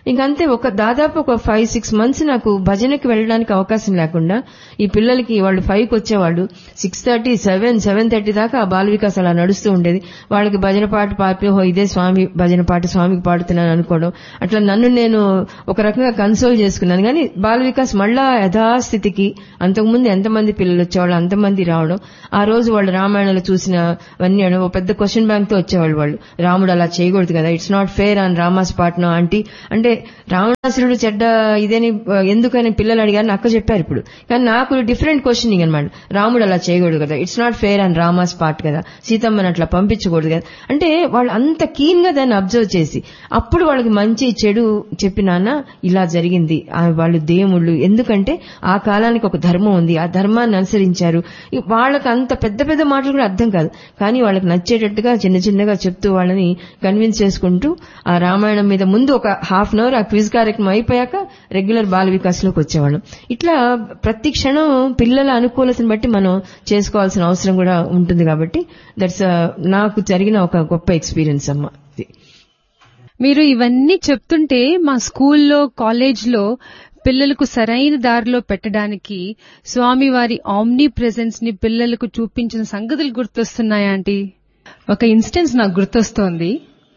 ఇంకంతే ఒక దాదాపు ఒక ఫైవ్ సిక్స్ మంత్స్ నాకు భజనకి వెళ్ళడానికి అవకాశం లేకుండా ఈ పిల్లలకి వాళ్ళు ఫైవ్కి వచ్చేవాళ్ళు six thirty seven seven thirty దాకా ఆ బాల వికాస్ అలా నడుస్తూ ఉండేది వాళ్ళకి భజన పాట పాపి హో ఇదే స్వామి భజన పాట స్వామికి పాడుతున్నాను అనుకోవడం అట్లా నన్ను నేను ఒక రకంగా కన్సోల్ చేసుకున్నాను కానీ బాల వికాస్ మళ్ళా యథాస్థితికి అంతకుముందు ఎంతమంది పిల్లలు వచ్చేవాళ్ళు అంతమంది రావడం ఆ రోజు వాళ్ళు రామాయణంలో చూసినవన్నీ అనడం, ఓ పెద్ద క్వశ్చన్ బ్యాంక్ తో వచ్చేవాళ్ళు వాళ్ళు రాముడు అలా చేయకూడదు కదా ఇట్స్ నాట్ ఫేర్ అని రామాస్ పాట్నం ఆంటీ అంటే రావణాసురుడు చెడ్డ ఇదేని ఆ, ఎందుకని పిల్లలు అడిగారు అక్క చెప్పారు ఇప్పుడు కానీ నాకు డిఫరెంట్ క్వశ్చనింగ్ అనమాట రాముడు అలా చేయకూడదు కదా ఇట్స్ నాట్ ఫేర్ అని రామాస్ పార్ట్ కదా సీతమ్మని అట్లా పంపించకూడదు కదా అంటే వాళ్ళు అంత కీన్ గా దాన్ని అబ్జర్వ్ చేసి అప్పుడు వాళ్ళకి మంచి చెడు చెప్పినాన్న ఇలా జరిగింది ఆ వాళ్ళు దేవుళ్ళు ఎందుకంటే ఆ కాలానికి ఒక ధర్మం ఉంది ఆ ధర్మాన్ని అనుసరించారు ఈ వాళ్ళకి అంత పెద్ద పెద్ద మాటలు కూడా అర్థం కాదు కానీ వాళ్ళకి నచ్చేటట్టుగా చిన్న చిన్నగా చెప్తూ వాళ్ళని కన్విన్స్ చేసుకుంటూ ఆ రామాయణం మీద ముందు ఒక హాఫ్ అన్ అవర్ ఆ క్విజ్ కార్యక్రమం అయిపోయాక రెగ్యులర్ బాల వికాస్లోకి వచ్చేవాళ్ళం ఇట్లా ప్రతి క్షణం పిల్లల అనుకూలతను బట్టి మనం చేసుకోవాల్సిన అవసరం కూడా ఉంటుంది కాబట్టి దట్స్ నాకు జరిగిన ఒక గొప్ప ఎక్స్పీరియన్స్ అమ్మ ఇది. మీరు ఇవన్నీ చెప్తుంటే మా స్కూల్లో కాలేజ్లో పిల్లలకు సరైన దారిలో పెట్టడానికి స్వామివారి ఆమ్నీ ప్రెజెన్స్ ని పిల్లలకు చూపించిన సంగతులు గుర్తొస్తున్నాయా ఆంటీ ఒక ఇన్స్టెన్స్ నాకు గుర్తొస్తోంది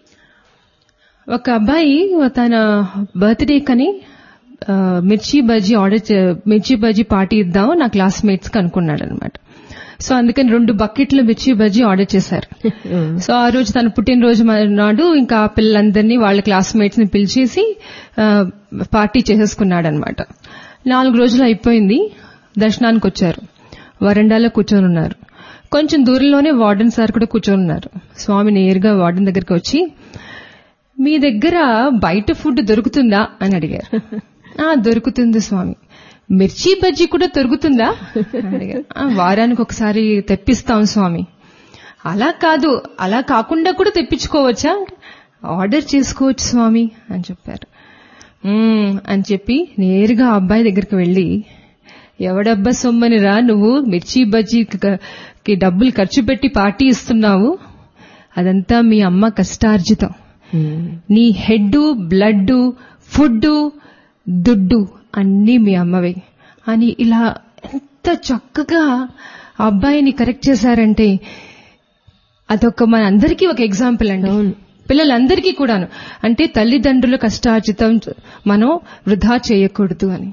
ఒక అబ్బాయి తన బర్త్డే కని ఆ, మిర్చి బజ్జీ ఆర్డర్ చే- మిర్చి బజ్జీ పార్టీ ఇద్దాం నా క్లాస్మేట్స్ కి అనుకున్నాడు అనమాట సో అందుకని రెండు బకెట్లు మిర్చి బజ్జీ ఆర్డర్ చేశారు సో ఆ రోజు తన పుట్టినరోజు నాడు ఇంకా ఆ పిల్లలందరినీ వాళ్ళ క్లాస్మేట్స్ ని పిలిచేసి ఆ, పార్టీ చేసేసుకున్నాడు అనమాట నాలుగు రోజులు అయిపోయింది దర్శనానికి వచ్చారు వరండాలో కూర్చొని ఉన్నారు కొంచెం దూరంలోనే వార్డెన్ సార్ కూడా కూర్చొని ఉన్నారు స్వామి నేరుగా వార్డెన్ దగ్గరికి వచ్చి మీ దగ్గర బయట ఫుడ్ దొరుకుతుందా అని అడిగారు ఆ దొరుకుతుంది స్వామి మిర్చి బజ్జీ కూడా దొరుకుతుందా అని అడిగారు "ఆ, వారానికి ఒకసారి తెప్పిస్తాం స్వామి అలా కాదు అలా కాకుండా కూడా తెప్పించుకోవచ్చా ఆర్డర్ చేసుకోవచ్చు స్వామి అని చెప్పారు "మ్మ్" అని చెప్పి నేరుగా ఆ అబ్బాయి దగ్గరికి వెళ్లి ఎవడబ్బా సొమ్మని రా నువ్వు మిర్చి బజ్జీకి డబ్బులు ఖర్చు పెట్టి పార్టీ ఇస్తున్నావు అదంతా మీ అమ్మ కష్టార్జితం నీ హెడ్ బ్లడ్ ఫుడ్ దుడ్డు అన్నీ మీ అమ్మవే అని ఇలా ఎంత చక్కగా ఆ అబ్బాయిని కరెక్ట్ చేశారంటే అదొక మన అందరికీ ఒక ఎగ్జాంపుల్ అండి అవును. పిల్లలందరికీ కూడాను అంటే తల్లిదండ్రుల కష్టార్జితం మనం వృధా చేయకూడదు అని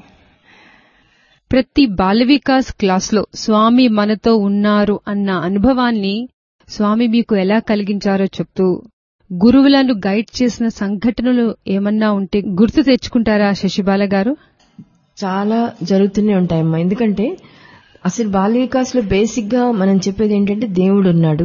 ప్రతి బాల వికాస్ క్లాస్లో స్వామి మనతో ఉన్నారు అన్న అనుభవాన్ని స్వామి మీకు ఎలా కలిగించారో చెప్తూ గురువులను గైడ్ చేసిన సంఘటనలు ఏమన్నా ఉంటే గుర్తు తెచ్చుకుంటారా శశిబాల గారు చాలా జరుగుతూనే ఉంటాయమ్మా ఎందుకంటే అసలు బాల వికాస్ లో బేసిక్ గా మనం చెప్పేది ఏంటంటే దేవుడు ఉన్నాడు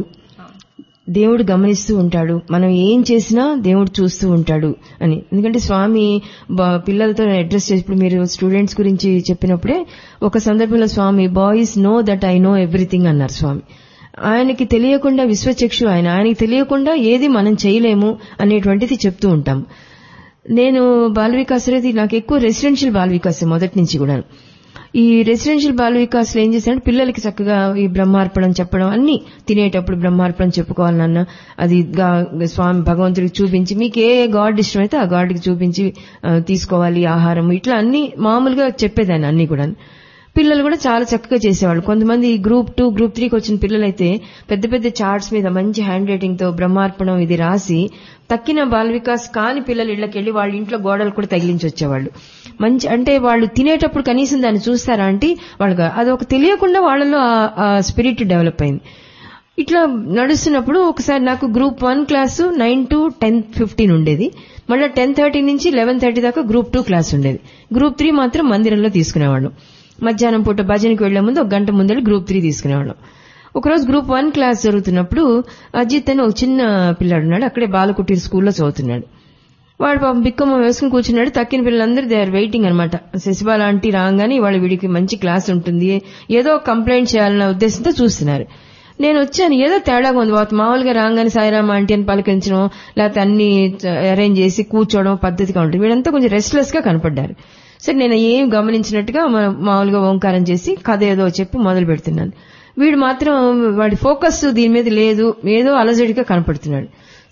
దేవుడు గమనిస్తూ ఉంటాడు మనం ఏం చేసినా దేవుడు చూస్తూ ఉంటాడు అని ఎందుకంటే స్వామి బ- పిల్లలతో అడ్రస్ చేసినప్పుడు మీరు స్టూడెంట్స్ గురించి చెప్పినప్పుడే ఒక సందర్భంలో Swami boys know that I know everything అన్నారు స్వామి ఆయనకి తెలియకుండా విశ్వచక్షు ఆయన ఆయనకి తెలియకుండా ఏది మనం చేయలేము అనేటువంటిది చెప్తూ ఉంటాం నేను బాల వికాస్ అనేది నాకు ఎక్కువ రెసిడెన్షియల్ బాల వికాస్ మొదటి నుంచి కూడా ఈ రెసిడెన్షియల్ బాల వికాస్ లో ఏం చేశానంటే పిల్లలకి చక్కగా ఈ బ్రహ్మార్పణం చెప్పడం అన్ని తినేటప్పుడు బ్రహ్మార్పణం చెప్పుకోవాలి నాన్న అది గా- స్వామి భగవంతుడికి చూపించి మీకు ఏ గాడ్ ఇష్టమైతే ఆ గాడ్కి చూపించి ఆ, తీసుకోవాలి ఆహారం ఇట్లా అన్ని మామూలుగా చెప్పేదాన్ని అన్ని కూడా పిల్లలు కూడా చాలా చక్కగా చేసేవాళ్ళు కొంతమంది గ్రూప్ టూ గ్రూప్ త్రీకి వచ్చిన పిల్లలైతే పెద్ద పెద్ద చార్ట్స్ మీద మంచి హ్యాండ్ రైటింగ్ తో బ్రహ్మార్పణం ఇది రాసి తక్కిన బాల వికాస్ కాని పిల్లలు ఇళ్ళకి వెళ్ళి వాళ్ళ ఇంట్లో గోడలు కూడా తగిలించి వచ్చేవాళ్ళు మంచి అంటే వాళ్ళు తినేటప్పుడు కనీసం దాన్ని చూస్తారా అంటే వాళ్ళకి అదొక తెలియకుండా వాళ్ళలో ఆ స్పిరిట్ డెవలప్ అయింది ఇట్లా నడుస్తున్నప్పుడు ఒకసారి నాకు group one class nine to ten fifteen ఉండేది మళ్ళీ టెన్ థర్టీ నుంచి లెవెన్ థర్టీ దాకా గ్రూప్ టూ క్లాస్ ఉండేది గ్రూప్ త్రీ మాత్రం మందిరంలో తీసుకునేవాళ్ళం మధ్యాహ్నం పూట భజనకి వెళ్లే ముందు ఒక గంట ముందర గ్రూప్ త్రీ తీసుకునేవాళ్ళం ఒకరోజు గ్రూప్ వన్ క్లాస్ జరుగుతున్నప్పుడు అజిత్ అని ఒక చిన్న పిల్లాడు ఉన్నాడు అక్కడే బాలకుటీర్ స్కూల్లో చదువుతున్నాడు వాడు పాపం బిక్కమ్మ వేసుకుని కూర్చున్నాడు తక్కిన పిల్లలందరూ దే ఆర్ వెయిటింగ్ అనమాట శశిబాల ఆంటీ రాగానే ఇవాళ వీడికి మంచి క్లాస్ ఉంటుంది ఏదో కంప్లైంట్ చేయాలన్న ఉద్దేశంతో చూస్తున్నారు నేను వచ్చాను ఏదో తేడాగా ఉంది బాబు మామూలుగా రాగానే సాయిరామ ఆంటీ అని పలకరించడం లేకపోతే అన్ని అరేంజ్ చేసి కూర్చోవడం పద్ధతిగా ఉంటుంది వీడంతా కొంచెం రెస్ట్లెస్ గా కనపడ్డారు సరే నేను ఏం గమనించినట్టుగా మా- మామూలుగా ఓంకారం చేసి కథ ఏదో చెప్పి మొదలు పెడుతున్నాను వీడు మాత్రం వాడి ఫోకస్ దీని మీద లేదు ఏదో అలజడిగా కనపడుతున్నాడు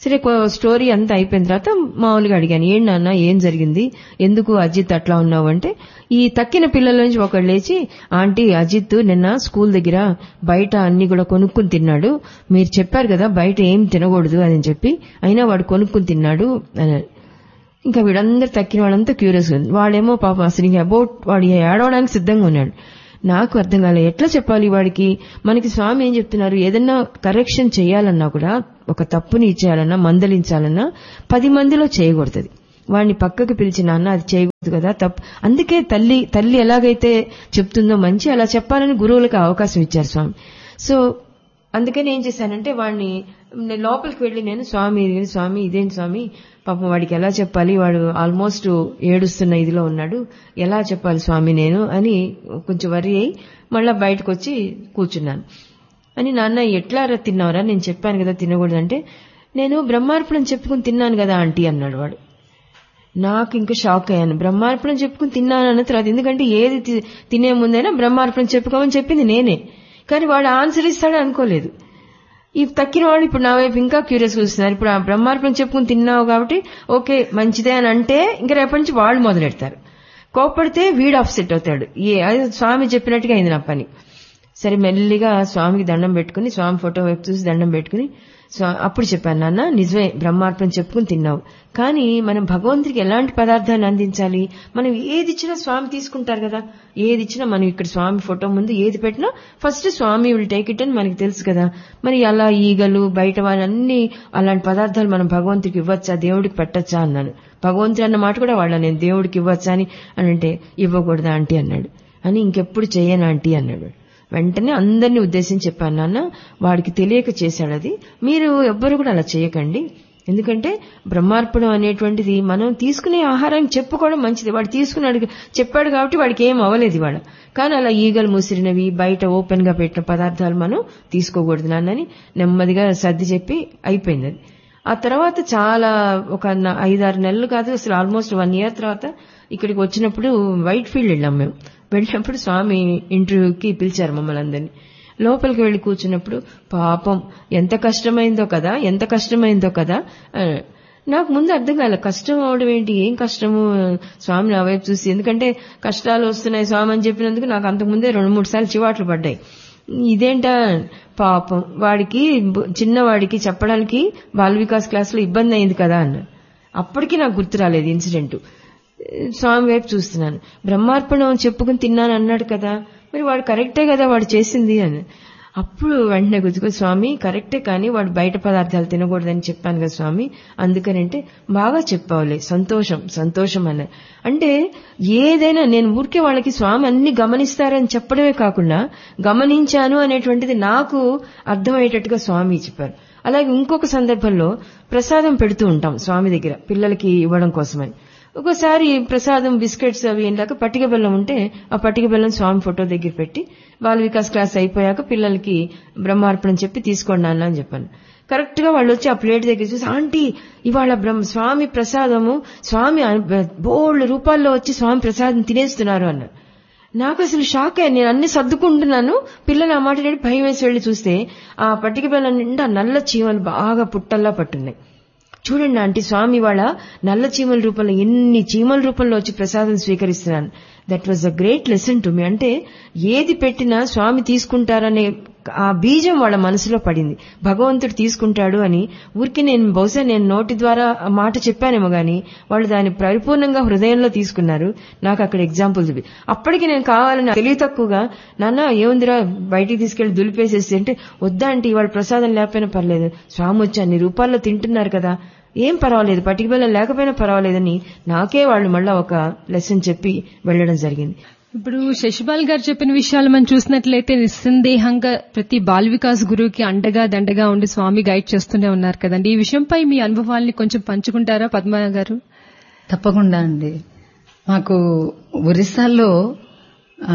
సరే కొ- స్టోరీ అంతా అయిపోయిన తర్వాత మామూలుగా అడిగాను ఏంటి నాన్న ఏం జరిగింది ఎందుకు అజిత్ అట్లా ఉన్నావు అంటే ఈ తక్కిన పిల్లల నుంచి ఒకడు లేచి ఆంటీ అజిత్ నిన్న స్కూల్ దగ్గర బయట అన్ని కూడా కొనుక్కుని తిన్నాడు మీరు చెప్పారు కదా బయట ఏం తినకూడదు అని చెప్పి అయినా వాడు కొనుక్కుని తిన్నాడు అని ఇంకా వీడందరూ తక్కిన వాళ్ళంతా క్యూరియస్ ఉంది వాడేమో పాపం అసలు ఇంకా అబౌట్ వాడు ఏడవడానికి సిద్ధంగా ఉన్నాడు నాకు అర్థం కాలే ఎట్లా చెప్పాలి వాడికి మనకి స్వామి ఏం చెప్తున్నారు ఏదన్నా కరెక్షన్ చేయాలన్నా కూడా ఒక తప్పుని ఇచ్చేయాలన్నా మందలించాలన్నా పది మందిలో చేయకూడదు వాడిని పక్కకు పిలిచి నాన్న అది చేయకూడదు కదా తప్పు అందుకే తల్లి తల్లి ఎలాగైతే చెప్తుందో మంచి అలా చెప్పాలని గురువులకు అవకాశం ఇచ్చారు స్వామి సో అందుకని ఏం చేశానంటే వాడిని నేను లోపలికి వెళ్ళి నేను స్వామి ఇది స్వామి ఇదేంటి స్వామి పాపం వాడికి ఎలా చెప్పాలి వాడు ఆల్మోస్ట్ ఏడుస్తున్న ఇదిలో ఉన్నాడు ఎలా చెప్పాలి స్వామి నేను అని కొంచెం వరి అయి మళ్ళా బయటకు వచ్చి కూర్చున్నాను అని నాన్న ఎట్లా రా తిన్నావురా నేను చెప్పాను కదా తినకూడదంటే నేను బ్రహ్మార్పణం చెప్పుకుని తిన్నాను కదా ఆంటీ అన్నాడు వాడు నాకు ఇంకా షాక్ అయ్యాను బ్రహ్మార్పణం చెప్పుకుని తిన్నాను అన్న తర్వాత ఎందుకంటే ఏది తి- తినే ముందైనా బ్రహ్మార్పణం చెప్పుకోమని చెప్పింది నేనే కానీ వాడు ఆన్సర్ ఇస్తాడు అనుకోలేదు ఈ తక్కిన వాడు ఇప్పుడు నా వైపు ఇంకా క్యూరియస్ చూస్తున్నారు ఇప్పుడు ఆ బ్రహ్మార్పణం చెప్పుకుని తిన్నావు కాబట్టి ఓకే మంచిదే అని అంటే ఇంకా రేపటి నుంచి వాళ్ళు మొదలెడతారు కోపడితే వీడు ఆఫ్సెట్ అవుతాడు ఏ అది స్వామి చెప్పినట్టుగా అయింది నా పని సరే మెల్లిగా స్వామికి దండం పెట్టుకుని స్వామి ఫోటో వైపు చూసి దండం పెట్టుకుని స్వా- అప్పుడు చెప్పాను నాన్న నిజమే బ్రహ్మార్పణ చెప్పుకుని తిన్నావు కానీ మనం భగవంతుడికి ఎలాంటి పదార్థాన్ని అందించాలి మనం ఏది ఇచ్చినా స్వామి తీసుకుంటారు కదా ఏది ఇచ్చినా మనం ఇక్కడ స్వామి ఫోటో ముందు ఏది పెట్టినా first Swami will take it అని మనకి తెలుసు కదా మరి అలా ఈగలు బయట వాళ్ళన్నీ అలాంటి పదార్థాలు మనం భగవంతుడికి ఇవ్వచ్చా దేవుడికి పెట్టచ్చా అన్నాను భగవంతుడు అన్న మాట కూడా వాళ్ళ నేను దేవుడికి ఇవ్వచ్చా అని అని అంటే ఇవ్వకూడదా ఆంటీ అన్నాడు అని ఇంకెప్పుడు చేయను ఆంటీ అన్నాడు వెంటనే అందరినీ ఉద్దేశించి చెప్పాను నాన్న వాడికి తెలియక చేశాడు అది మీరు ఎవ్వరు కూడా అలా చేయకండి ఎందుకంటే బ్రహ్మార్పణం అనేటువంటిది మనం తీసుకునే ఆహారాన్ని చెప్పుకోవడం మంచిది వాడు తీసుకున్నాడు చెప్పాడు కాబట్టి వాడికి ఏం అవ్వలేదు ఇవాళ కానీ అలా ఈగలు ముసిరినవి బయట ఓపెన్ గా పెట్టిన పదార్థాలు మనం తీసుకోకూడదు నాన్నని నెమ్మదిగా సర్ది చెప్పి అయిపోయింది అది ఆ తర్వాత చాలా ఒక న- ఐదారు నెలలు కాదు అసలు ఆల్మోస్ట్ వన్ ఇయర్ తర్వాత ఇక్కడికి వచ్చినప్పుడు వైట్ ఫీల్డ్ వెళ్ళాం మేము వెళ్ళినప్పుడు స్వామి ఇంటర్వ్యూకి పిలిచారు మమ్మల్ని అందరినీ లోపలికి వెళ్లి కూర్చున్నప్పుడు పాపం ఎంత కష్టమైందో కదా ఎంత కష్టమైందో కదా ఆ, నాకు ముందు అర్థం కాలే కష్టం అవడం ఏంటి ఏం కష్టము స్వామి నా వైపు చూసి ఎందుకంటే కష్టాలు వస్తున్నాయి స్వామి అని చెప్పినందుకు నాకు అంతకుముందే రెండు మూడు సార్లు చివాట్లు పడ్డాయి ఇదేంటా పాపం వాడికి బు- చిన్నవాడికి చెప్పడానికి బాల వికాస్ క్లాస్ లో ఇబ్బంది అయింది కదా అన్న అప్పటికి నాకు గుర్తు రాలేదు ఇన్సిడెంట్ స్వామి వైపు చూస్తున్నాను బ్రహ్మార్పణం చెప్పుకుని తిన్నాను అన్నాడు కదా మరి వాడు కరెక్టే కదా వాడు చేసింది అని అప్పుడు వెంటనే గుర్తుకు స్వామి కరెక్టే కానీ వాడు బయట పదార్థాలు తినకూడదని చెప్పాను కదా స్వామి అందుకనంటే బాగా చెప్పావులే సంతోషం సంతోషం అన్న అంటే ఏదైనా నేను ఊరికే వాళ్ళకి స్వామి అన్ని గమనిస్తారని చెప్పడమే కాకుండా గమనించాను అనేటువంటిది నాకు అర్థమయ్యేటట్టుగా స్వామి చెప్పారు అలాగే ఇంకొక సందర్భంలో ప్రసాదం పెడుతూ ఉంటాం స్వామి దగ్గర పిల్లలకి ఇవ్వడం కోసమని ఒక్కోసారి ప్రసాదం బిస్కెట్స్ అవి ఏంటాక పట్టిక బెల్లం ఉంటే ఆ పట్టిక బెల్లం స్వామి ఫోటో దగ్గర పెట్టి బాల వికాస్ క్లాస్ అయిపోయాక పిల్లలకి బ్రహ్మార్పణం చెప్పి తీసుకోండి నాన్న అని చెప్పాను కరెక్ట్ గా వాళ్ళు వచ్చి ఆ ప్లేట్ దగ్గర చూసి ఆంటీ ఇవాళ బ్రహ్మ స్వామి ప్రసాదము స్వామి బోల్డ్ రూపాల్లో వచ్చి స్వామి ప్రసాదం తినేస్తున్నారు అన్నారు నాకు అసలు షాక్ అయ్యాను నేను అన్ని సర్దుకుంటున్నాను పిల్లలు ఆ మాట విని భయం వేసి వెళ్లి చూస్తే ఆ పట్టిక బెల్లం నిండా నల్ల చీమలు బాగా పుట్టల్లా పట్టున్నాయి చూడండి ఆంటీ స్వామి వాళ్ళ నల్ల చీమల రూపంలో ఎన్ని చీమల రూపంలో వచ్చి ప్రసాదం స్వీకరిస్తున్నాను that was a great lesson to me అంటే ఏది పెట్టినా స్వామి తీసుకుంటారనే ఆ బీజం వాళ్ళ మనసులో పడింది భగవంతుడు తీసుకుంటాడు అని ఊరికి నేను బహుశా నేను నోటి ద్వారా ఆ మాట చెప్పానేమో గాని వాళ్ళు దాన్ని పరిపూర్ణంగా హృదయంలో తీసుకున్నారు నాకు అక్కడ ఎగ్జాంపుల్ చూపి అప్పటికి నేను కావాలని తెలివి తక్కువగా నాన్న ఏముందిరా బయటికి తీసుకెళ్లి దులిపేసేసి అంటే వద్దా అంటే ఇవాళ ప్రసాదం లేకపోయినా పర్లేదు స్వామి వచ్చి అన్ని రూపాల్లో తింటున్నారు కదా ఏం పర్వాలేదు పట్టిక బెల్లం లేకపోయినా పర్వాలేదని నాకే వాళ్ళు మళ్ళా ఒక లెసన్ చెప్పి వెళ్ళడం జరిగింది ఇప్పుడు శశిపాల్ గారు చెప్పిన విషయాలు మనం చూసినట్లయితే నిస్సందేహంగా ప్రతి బాల్ వికాస్ గురువుకి అండగా దండగా ఉండి స్వామి గైడ్ చేస్తూనే ఉన్నారు కదండి ఈ విషయంపై మీ అనుభవాల్ని కొంచెం పంచుకుంటారా పద్మ గారు తప్పకుండా అండి మాకు ఒరిస్సాలో ఆ,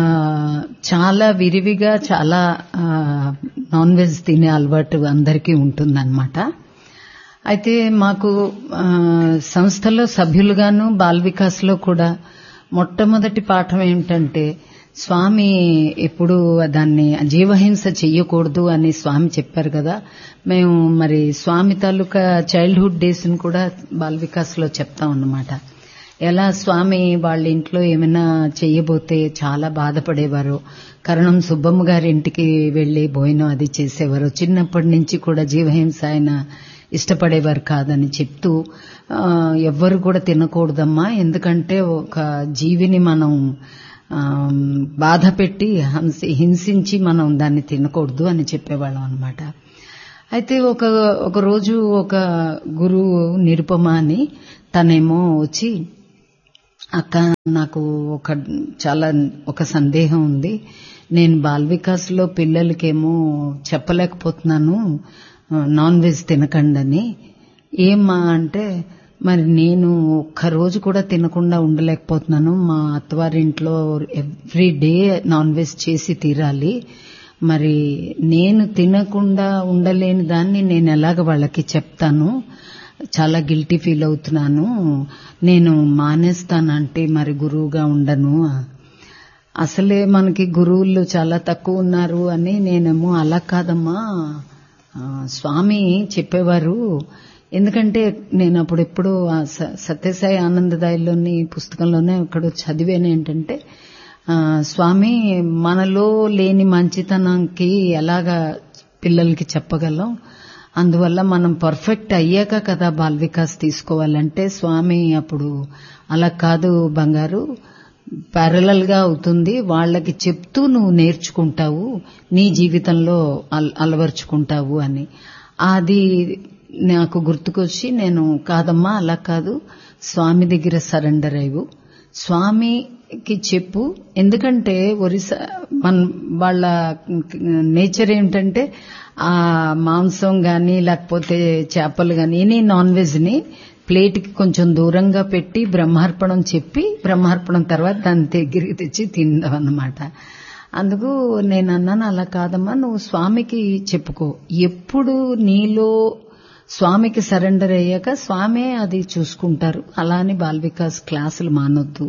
చాలా విరివిగా చాలా ఆ, నాన్ వెజ్ తినే అలవాటు అందరికీ ఉంటుందన్నమాట అయితే మాకు ఆ, సంస్థలో సభ్యులుగాను బాల్ వికాస్లో కూడా మొట్టమొదటి పాఠం ఏమిటంటే స్వామి ఎప్పుడు దాన్ని జీవహింస చెయ్యకూడదు అని స్వామి చెప్పారు కదా మేము మరి స్వామి తాలూకా చైల్డ్హుడ్ డేస్ ని కూడా బాల్ వికాస్ లో చెప్తాం అన్నమాట ఎలా స్వామి వాళ్ళ ఇంట్లో ఏమైనా చెయ్యబోతే చాలా బాధపడేవారు కరణం సుబ్బమ్మ గారి ఇంటికి వెళ్లి భోజనం అది చేసేవారు చిన్నప్పటి నుంచి కూడా జీవహింస ఆయన ఇష్టపడేవారు కాదని చెప్తూ ఆ, ఎవ్వరు కూడా తినకూడదమ్మా ఎందుకంటే ఒక జీవిని మనం ఆ, బాధ పెట్టి హంసి హింసించి మనం దాన్ని తినకూడదు అని చెప్పేవాళ్ళం అనమాట అయితే ఒక ఒక రోజు ఒక గురువు నిరుపమ అని తనేమో వచ్చి అక్క నాకు ఒక చాలా ఒక సందేహం ఉంది నేను బాల్ వికాస్ లో పిల్లలకేమో చెప్పలేకపోతున్నాను ఆ, నాన్ వెజ్ తినకండి అని ఏమ్మా అంటే మరి నేను ఒక్క రోజు కూడా తినకుండా ఉండలేకపోతున్నాను మా అత్తవారింట్లో ఎవ్రీ డే నాన్ వెజ్ చేసి తీరాలి మరి నేను తినకుండా ఉండలేని దాన్ని నేను ఎలాగ వాళ్ళకి చెప్తాను చాలా గిల్టీ ఫీల్ అవుతున్నాను నేను మానేస్తానంటే మరి గురువుగా ఉండను అసలే మనకి గురువులు చాలా తక్కువ ఉన్నారు అని నేనేమో అలా కాదమ్మా ఆ, స్వామి చెప్పేవారు ఎందుకంటే నేను అప్పుడెప్పుడు ఆ స- సత్యసాయి ఆనందదాయిలోని పుస్తకంలోనే అక్కడ చదివాను ఏంటంటే ఆ, స్వామి మనలో లేని మంచితనానికి ఎలాగా పిల్లలకి చెప్పగలం అందువల్ల మనం పర్ఫెక్ట్ అయ్యాక కదా బాల్ వికాస్ తీసుకోవాలంటే స్వామి అప్పుడు అలా కాదు బంగారు ప్యారలల్ గా అవుతుంది వాళ్ళకి చెప్తూ నువ్వు నేర్చుకుంటావు నీ జీవితంలో అల్- అలవర్చుకుంటావు అని అది నాకు గుర్తుకొచ్చి నేను కాదమ్మా అలా కాదు స్వామి దగ్గర సరెండర్ అయ్యవు స్వామికి చెప్పు ఎందుకంటే ఒరిస్సా మన వాళ్ళ నేచర్ ఏంటంటే ఆ మాంసం గాని లేకపోతే చేపలు గాని ఎనీ నాన్ వెజ్ ని ప్లేట్ కి కొంచెం దూరంగా పెట్టి బ్రహ్మార్పణం చెప్పి బ్రహ్మార్పణం తర్వాత దాన్ని దగ్గరికి తెచ్చి తిందాం అన్నమాట అందుకు నేను అన్నాను అలా కాదమ్మా నువ్వు స్వామికి చెప్పుకో ఎప్పుడు నీలో స్వామికి సరెండర్ అయ్యాక స్వామే అది చూసుకుంటారు అలా అని బాల్ వికాస్ క్లాసులు మానొద్దు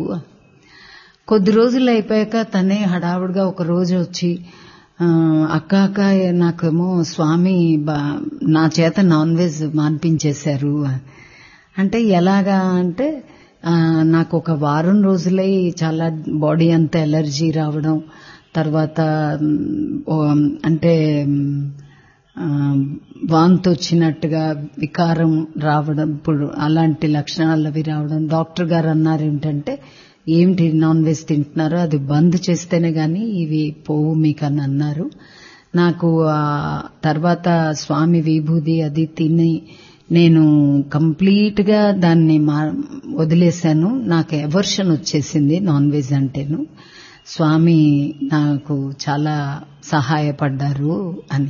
కొద్ది రోజులు అయిపోయాక తనే హడావుడిగా ఒక రోజు వచ్చి ఆ, అక్క అక్క నాకేమో స్వామి బా- నా చేత నాన్ వెజ్ మాన్పించేశారు అంటే ఎలాగా అంటే ఆ, నాకు ఒక వారం రోజులై చాలా బాడీ అంతా ఎలర్జీ రావడం తర్వాత మ్, ఓ, అంటే మ్, ఆ, వాంతి వచ్చినట్టుగా వికారం రావడం ఇప్పుడు అలాంటి లక్షణాలు అవి రావడం డాక్టర్ గారు అన్నారు ఏంటంటే ఏమిటి నాన్ వెజ్ తింటున్నారో అది బంద్ చేస్తేనే గాని ఇవి పోవు మీకు అని అన్నారు నాకు ఆ తర్వాత స్వామి విభూది అది తిని నేను కంప్లీట్ గా దాన్ని మా వదిలేశాను నాకు ఎవర్షన్ వచ్చేసింది నాన్ వెజ్ అంటేను స్వామి నాకు చాలా సహాయపడ్డారు అని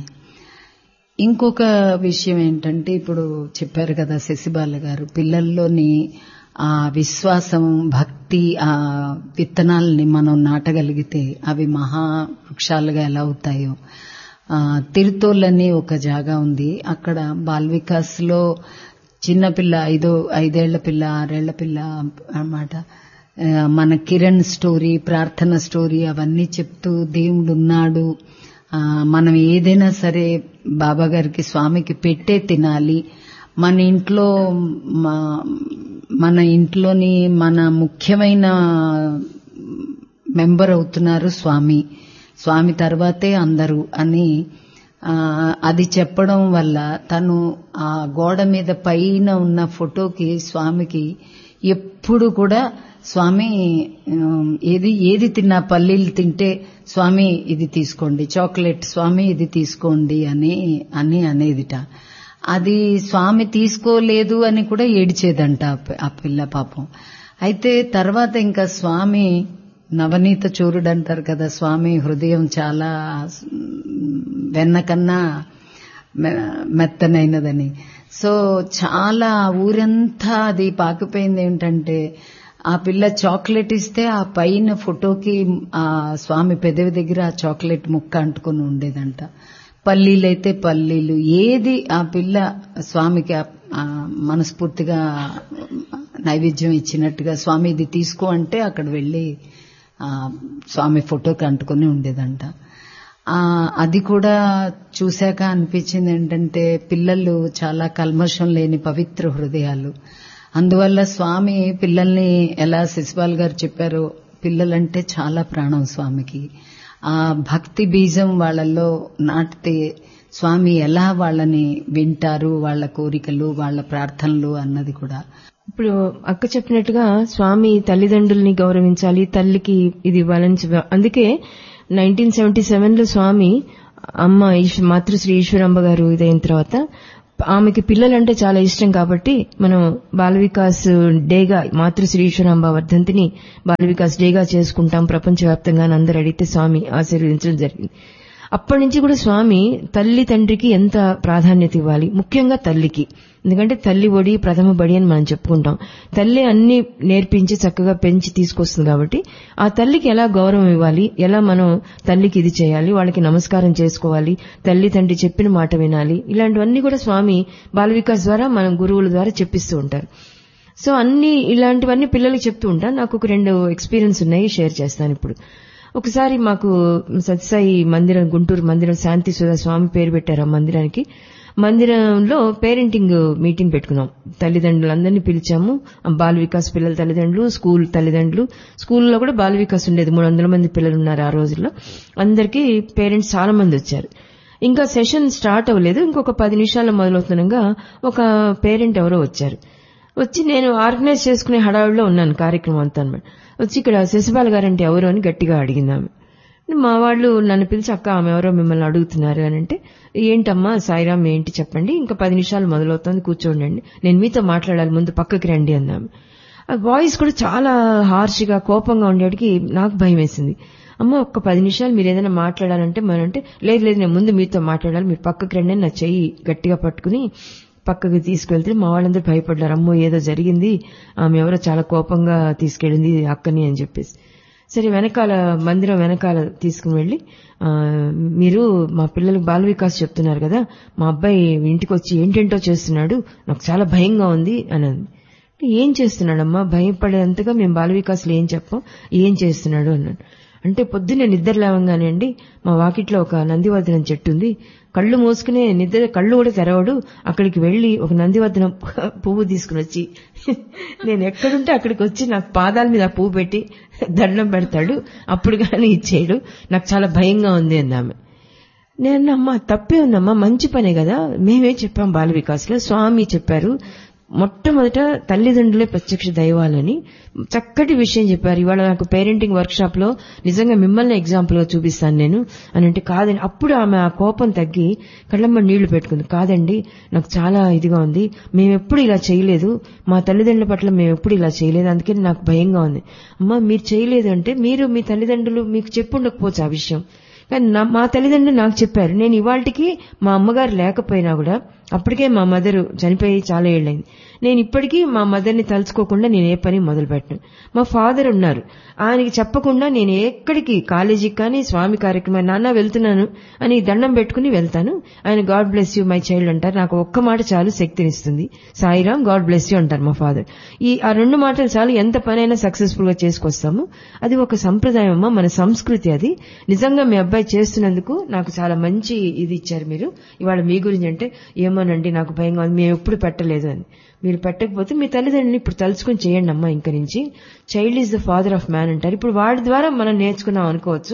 ఇంకొక విషయం ఏంటంటే ఇప్పుడు చెప్పారు కదా శశిబాల గారు పిల్లల్లోని ఆ విశ్వాసం భక్తి ఆ విత్తనాలని మనం నాటగలిగితే అవి మహా వృక్షాలుగా ఎలా అవుతాయో ఆ, తిరుతోలని ఒక జాగా ఉంది అక్కడ బాల్ వికాస్ లో చిన్న పిల్ల ఐదో ఐదేళ్ల పిల్ల ఆరేళ్ల పిల్ల అన్నమాట ఆ, మన కిరణ్ స్టోరీ ప్రార్థన స్టోరీ అవన్నీ చెప్తూ దేవుడు ఉన్నాడు ఆ, మనం ఏదైనా సరే బాబా గారికి స్వామికి పెట్టే తినాలి మన ఇంట్లో మా- మన ఇంట్లోని మన ముఖ్యమైన మెంబర్ అవుతున్నారు స్వామి స్వామి తర్వాతే అందరూ అని ఆ, అది చెప్పడం వల్ల తను ఆ గోడ మీద పైన ఉన్న ఫోటోకి స్వామికి ఎప్పుడు కూడా స్వామి ఉమ్, ఏది ఏది తిన్నా పల్లీలు తింటే స్వామి ఇది తీసుకోండి చాక్లెట్ స్వామి ఇది తీసుకోండి అని అని అనేదిట అది స్వామి తీసుకోలేదు అని కూడా ఏడిచేదంట ఆ పి- ఆ పిల్ల పాపం అయితే తర్వాత ఇంకా స్వామి నవనీత చోరుడు అంటారు కదా స్వామి హృదయం చాలా ఉమ్, వెన్న కన్నా మె- మెత్తనైనదని సో చాలా ఊరంతా అది పాకిపోయింది ఏంటంటే ఆ పిల్ల చాక్లెట్ ఇస్తే ఆ పైన ఫోటోకి ఆ స్వామి పెదవి దగ్గర ఆ చాక్లెట్ ముక్క అంటుకొని ఉండేదంట పల్లీలైతే పల్లీలు ఏది ఆ పిల్ల స్వామికి ఆ- ఆ మనస్ఫూర్తిగా నైవేద్యం ఇచ్చినట్టుగా స్వామి ఇది తీసుకో అంటే అక్కడ వెళ్లి ఆ, స్వామి ఫోటోకి అంటుకొని ఉండేదంట ఆ, అది కూడా చూశాక అనిపించింది ఏంటంటే పిల్లలు చాలా కల్మషం లేని పవిత్ర హృదయాలు అందువల్ల స్వామి పిల్లల్ని ఎలా శశిపాల్ గారు చెప్పారో పిల్లలంటే చాలా ప్రాణం స్వామికి ఆ భక్తి బీజం వాళ్ళల్లో నాటితే స్వామి ఎలా వాళ్ళని వింటారు వాళ్ళ కోరికలు వాళ్ళ ప్రార్థనలు అన్నది కూడా ఇప్పుడు అక్క చెప్పినట్టుగా స్వామి తల్లిదండ్రుల్ని గౌరవించాలి తల్లికి ఇది ఇవ్వాలని చెప్ప- అందుకే నైన్టీన్ సెవెంటీ సెవెన్ లో స్వామి అమ్మ ఈశ్వ- మాతృశ్రీ ఈశ్వరాంబ గారు ఇదైన తర్వాత ఆమెకి పిల్లలంటే చాలా ఇష్టం కాబట్టి మనం బాల వికాస్ డేగా మాతృశ్రీ ఈశ్వరాంబ వర్ధంతిని బాల వికాస్ డేగా చేసుకుంటాం ప్రపంచవ్యాప్తంగా అని అందరు అడిగితే స్వామి ఆశీర్వదించడం జరిగింది అప్పటి నుంచి కూడా స్వామి తల్లి తండ్రికి ఎంత ప్రాధాన్యత ఇవ్వాలి ముఖ్యంగా తల్లికి ఎందుకంటే తల్లి ఒడి ప్రథమ బడి అని మనం చెప్పుకుంటాం తల్లి అన్ని నేర్పించి చక్కగా పెంచి తీసుకొస్తుంది కాబట్టి ఆ తల్లికి ఎలా గౌరవం ఇవ్వాలి ఎలా మనం తల్లికి ఇది చేయాలి వాళ్ళకి నమస్కారం చేసుకోవాలి తల్లి తండ్రి చెప్పిన మాట వినాలి ఇలాంటివన్నీ కూడా స్వామి బాల వికాస్ ద్వారా మనం గురువుల ద్వారా చెప్పిస్తూ ఉంటారు సో అన్ని ఇలాంటివన్నీ పిల్లలకి చెప్తూ ఉంటాను నాకు ఒక రెండు ఎక్స్పీరియన్స్ ఉన్నాయి షేర్ చేస్తాను ఇప్పుడు ఒకసారి మాకు సత్యసాయి మందిరం గుంటూరు మందిరం శాంతి సుధా స్వామి పేరు పెట్టారు ఆ మందిరానికి మందిరంలో పేరెంటింగ్ మీటింగ్ పెట్టుకున్నాం తల్లిదండ్రులందరినీ పిలిచాము ఆ బాల వికాస్ పిల్లల తల్లిదండ్రులు స్కూల్ తల్లిదండ్రులు స్కూల్లో కూడా బాల వికాస్ ఉండేది మూడు వందల మంది పిల్లలు ఉన్నారు ఆ రోజుల్లో అందరికీ పేరెంట్స్ చాలా మంది వచ్చారు ఇంకా సెషన్ స్టార్ట్ అవ్వలేదు ఇంకొక పది నిమిషాల్లో మొదలవుతుండగా ఒక పేరెంట్ ఎవరో వచ్చారు వచ్చి నేను ఆర్గనైజ్ చేసుకునే హడావిడిలో ఉన్నాను కార్యక్రమం అంతా అనమాట వచ్చి ఇక్కడ శశిపాల్ గారంటే ఎవరు అని గట్టిగా అడిగింది ఆమె మా వాళ్ళు నన్ను పిలిచి అక్క ఆమె ఎవరో మిమ్మల్ని అడుగుతున్నారు అని అంటే ఏంటమ్మా సాయిరామ్ ఏంటి చెప్పండి ఇంకా పది నిమిషాలు మొదలవుతుంది కూర్చోండి నేను మీతో మాట్లాడాలి ముందు పక్కకి రండి అన్నాము ఆ వాయిస్ కూడా చాలా హార్ష్గా కోపంగా ఉండేటికి నాకు భయం వేసింది అమ్మ ఒక్క పది నిమిషాలు మీరు ఏదైనా మాట్లాడాలంటే మనంటే లేదు లేదు నేను ముందు మీతో మాట్లాడాలి మీరు పక్కకి రండి అని నా చెయ్యి గట్టిగా పట్టుకుని పక్కకి తీసుకెళ్తే మా వాళ్ళందరూ భయపడ్డారు అమ్మో ఏదో జరిగింది ఆమె ఎవరో చాలా కోపంగా తీసుకెళ్ళింది అక్కని అని చెప్పేసి సరే వెనకాల మందిరం వెనకాల తీసుకుని వెళ్ళి ఆ, మీరు మా పిల్లలకు బాల వికాస్ చెప్తున్నారు కదా మా అబ్బాయి ఇంటికి వచ్చి ఏంటేంటో చేస్తున్నాడు నాకు చాలా భయంగా ఉంది అని అంది ఏం చేస్తున్నాడమ్మా భయపడేంతగా మేము బాల వికాస్లో ఏం చెప్పాం ఏం చేస్తున్నాడు అన్నాడు అంటే పొద్దున్నే నిద్ర లేవంగానే అండి మా వాకిట్లో ఒక నందివర్ధనం చెట్టు ఉంది కళ్ళు మూసుకునే నిద్ర కళ్ళు కూడా తెరవడు అక్కడికి వెళ్లి ఒక నందివర్ధనం పువ్వు తీసుకుని వచ్చి నేను ఎక్కడుంటే అక్కడికి వచ్చి నాకు పాదాల మీద ఆ పువ్వు పెట్టి దండం పెడతాడు అప్పుడు కానీ ఇచ్చేయడు నాకు చాలా భయంగా ఉంది అందామె నేను అమ్మా తప్పే ఉందమ్మా మంచి పనే కదా మేమే చెప్పాం బాల వికాస్లో స్వామి చెప్పారు మొట్టమొదట తల్లిదండ్రులే ప్రత్యక్ష దైవాలని చక్కటి విషయం చెప్పారు ఇవాళ నాకు పేరెంటింగ్ వర్క్ షాప్ లో నిజంగా మిమ్మల్ని ఎగ్జాంపుల్ గా చూపిస్తాను నేను అని అంటే కాదండి అప్పుడు ఆమె ఆ కోపం తగ్గి కళ్ళమ్మ నీళ్లు పెట్టుకుంది కాదండి నాకు చాలా ఇదిగా ఉంది మేము ఎప్పుడు ఇలా చేయలేదు మా తల్లిదండ్రుల పట్ల మేము ఎప్పుడు ఇలా చేయలేదు అందుకని నాకు భయంగా ఉంది అమ్మ మీరు చేయలేదు అంటే మీరు మీ తల్లిదండ్రులు మీకు చెప్పుండకపోవచ్చు ఆ విషయం కానీ నా- మా తల్లిదండ్రులు నాకు చెప్పారు నేను ఇవాళకి మా అమ్మగారు లేకపోయినా కూడా అప్పటికే మా మదర్ చనిపోయి చాలా ఏళ్ళైంది నేను ఇప్పటికీ మా మదర్ని తలుచుకోకుండా నేను ఏ పని మొదలు పెట్టను మా ఫాదర్ ఉన్నారు ఆయనకి చెప్పకుండా నేను ఎక్కడికి కాలేజీకి కానీ స్వామి కార్యక్రమం నాన్న వెళ్తున్నాను అని దండం పెట్టుకుని వెళ్తాను ఆయన God bless you my child అంటారు నాకు ఒక్క మాట చాలు శక్తినిస్తుంది సాయిరామ్ గాడ్ బ్లెస్ యూ అంటారు మా ఫాదర్ ఈ ఆ రెండు మాటలు చాలు ఎంత పనైనా సక్సెస్ఫుల్ గా చేసుకొస్తాము అది ఒక సంప్రదాయం అమ్మా మన సంస్కృతి అది నిజంగా మీ అబ్బాయి చేస్తున్నందుకు నాకు చాలా మంచి ఇది ఇచ్చారు మీరు ఇవాళ మీ గురించి అంటే ఏమోనండి నాకు భయంగా ఉంది మేము ఎప్పుడు పెట్టలేదు అని మీరు పెట్టకపోతే మీ తల్లిదండ్రులు ఇప్పుడు తలుచుకుని చేయండి అమ్మా ఇంక నుంచి child is the father of man అంటారు ఇప్పుడు వాడి ద్వారా మనం నేర్చుకున్నాం అనుకోవచ్చు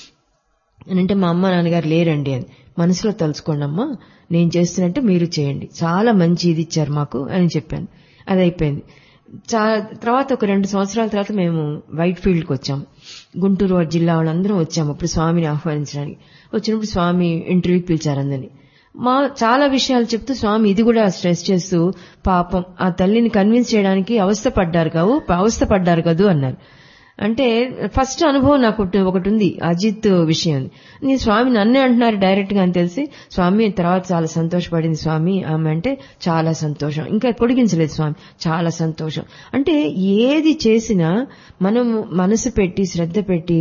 అని అంటే మా అమ్మ నాన్నగారు లేరండి అని మనసులో తలుచుకోండి అమ్మా నేను చేస్తున్నట్టు మీరు చేయండి చాలా మంచి ఇది ఇచ్చారు మాకు అని చెప్పాను అది అయిపోయింది చాలా తర్వాత ఒక రెండు సంవత్సరాల తర్వాత మేము వైట్ ఫీల్డ్కి వచ్చాం గుంటూరు జిల్లా వాళ్ళందరం వచ్చాము అప్పుడు స్వామిని ఆహ్వానించడానికి వచ్చినప్పుడు స్వామి ఇంటర్వ్యూకి పిలిచారు అందరినీ మా చాలా విషయాలు చెప్తూ స్వామి ఇది కూడా స్ట్రెస్ చేస్తూ పాపం ఆ తల్లిని కన్విన్స్ చేయడానికి అవస్థ పడ్డారు కావు అవస్థ పడ్డారు కదూ అన్నారు అంటే ఫస్ట్ అనుభవం నాకు ఒకటి- ఒకటి ఉంది అజిత్ విషయం నేను స్వామి నన్నే అంటున్నారు డైరెక్ట్ గా అని తెలిసి స్వామి తర్వాత చాలా సంతోషపడింది స్వామి ఆమె అంటే చాలా సంతోషం ఇంకా పొడిగించలేదు స్వామి చాలా సంతోషం అంటే ఏది చేసినా మనం మనసు పెట్టి శ్రద్ధ పెట్టి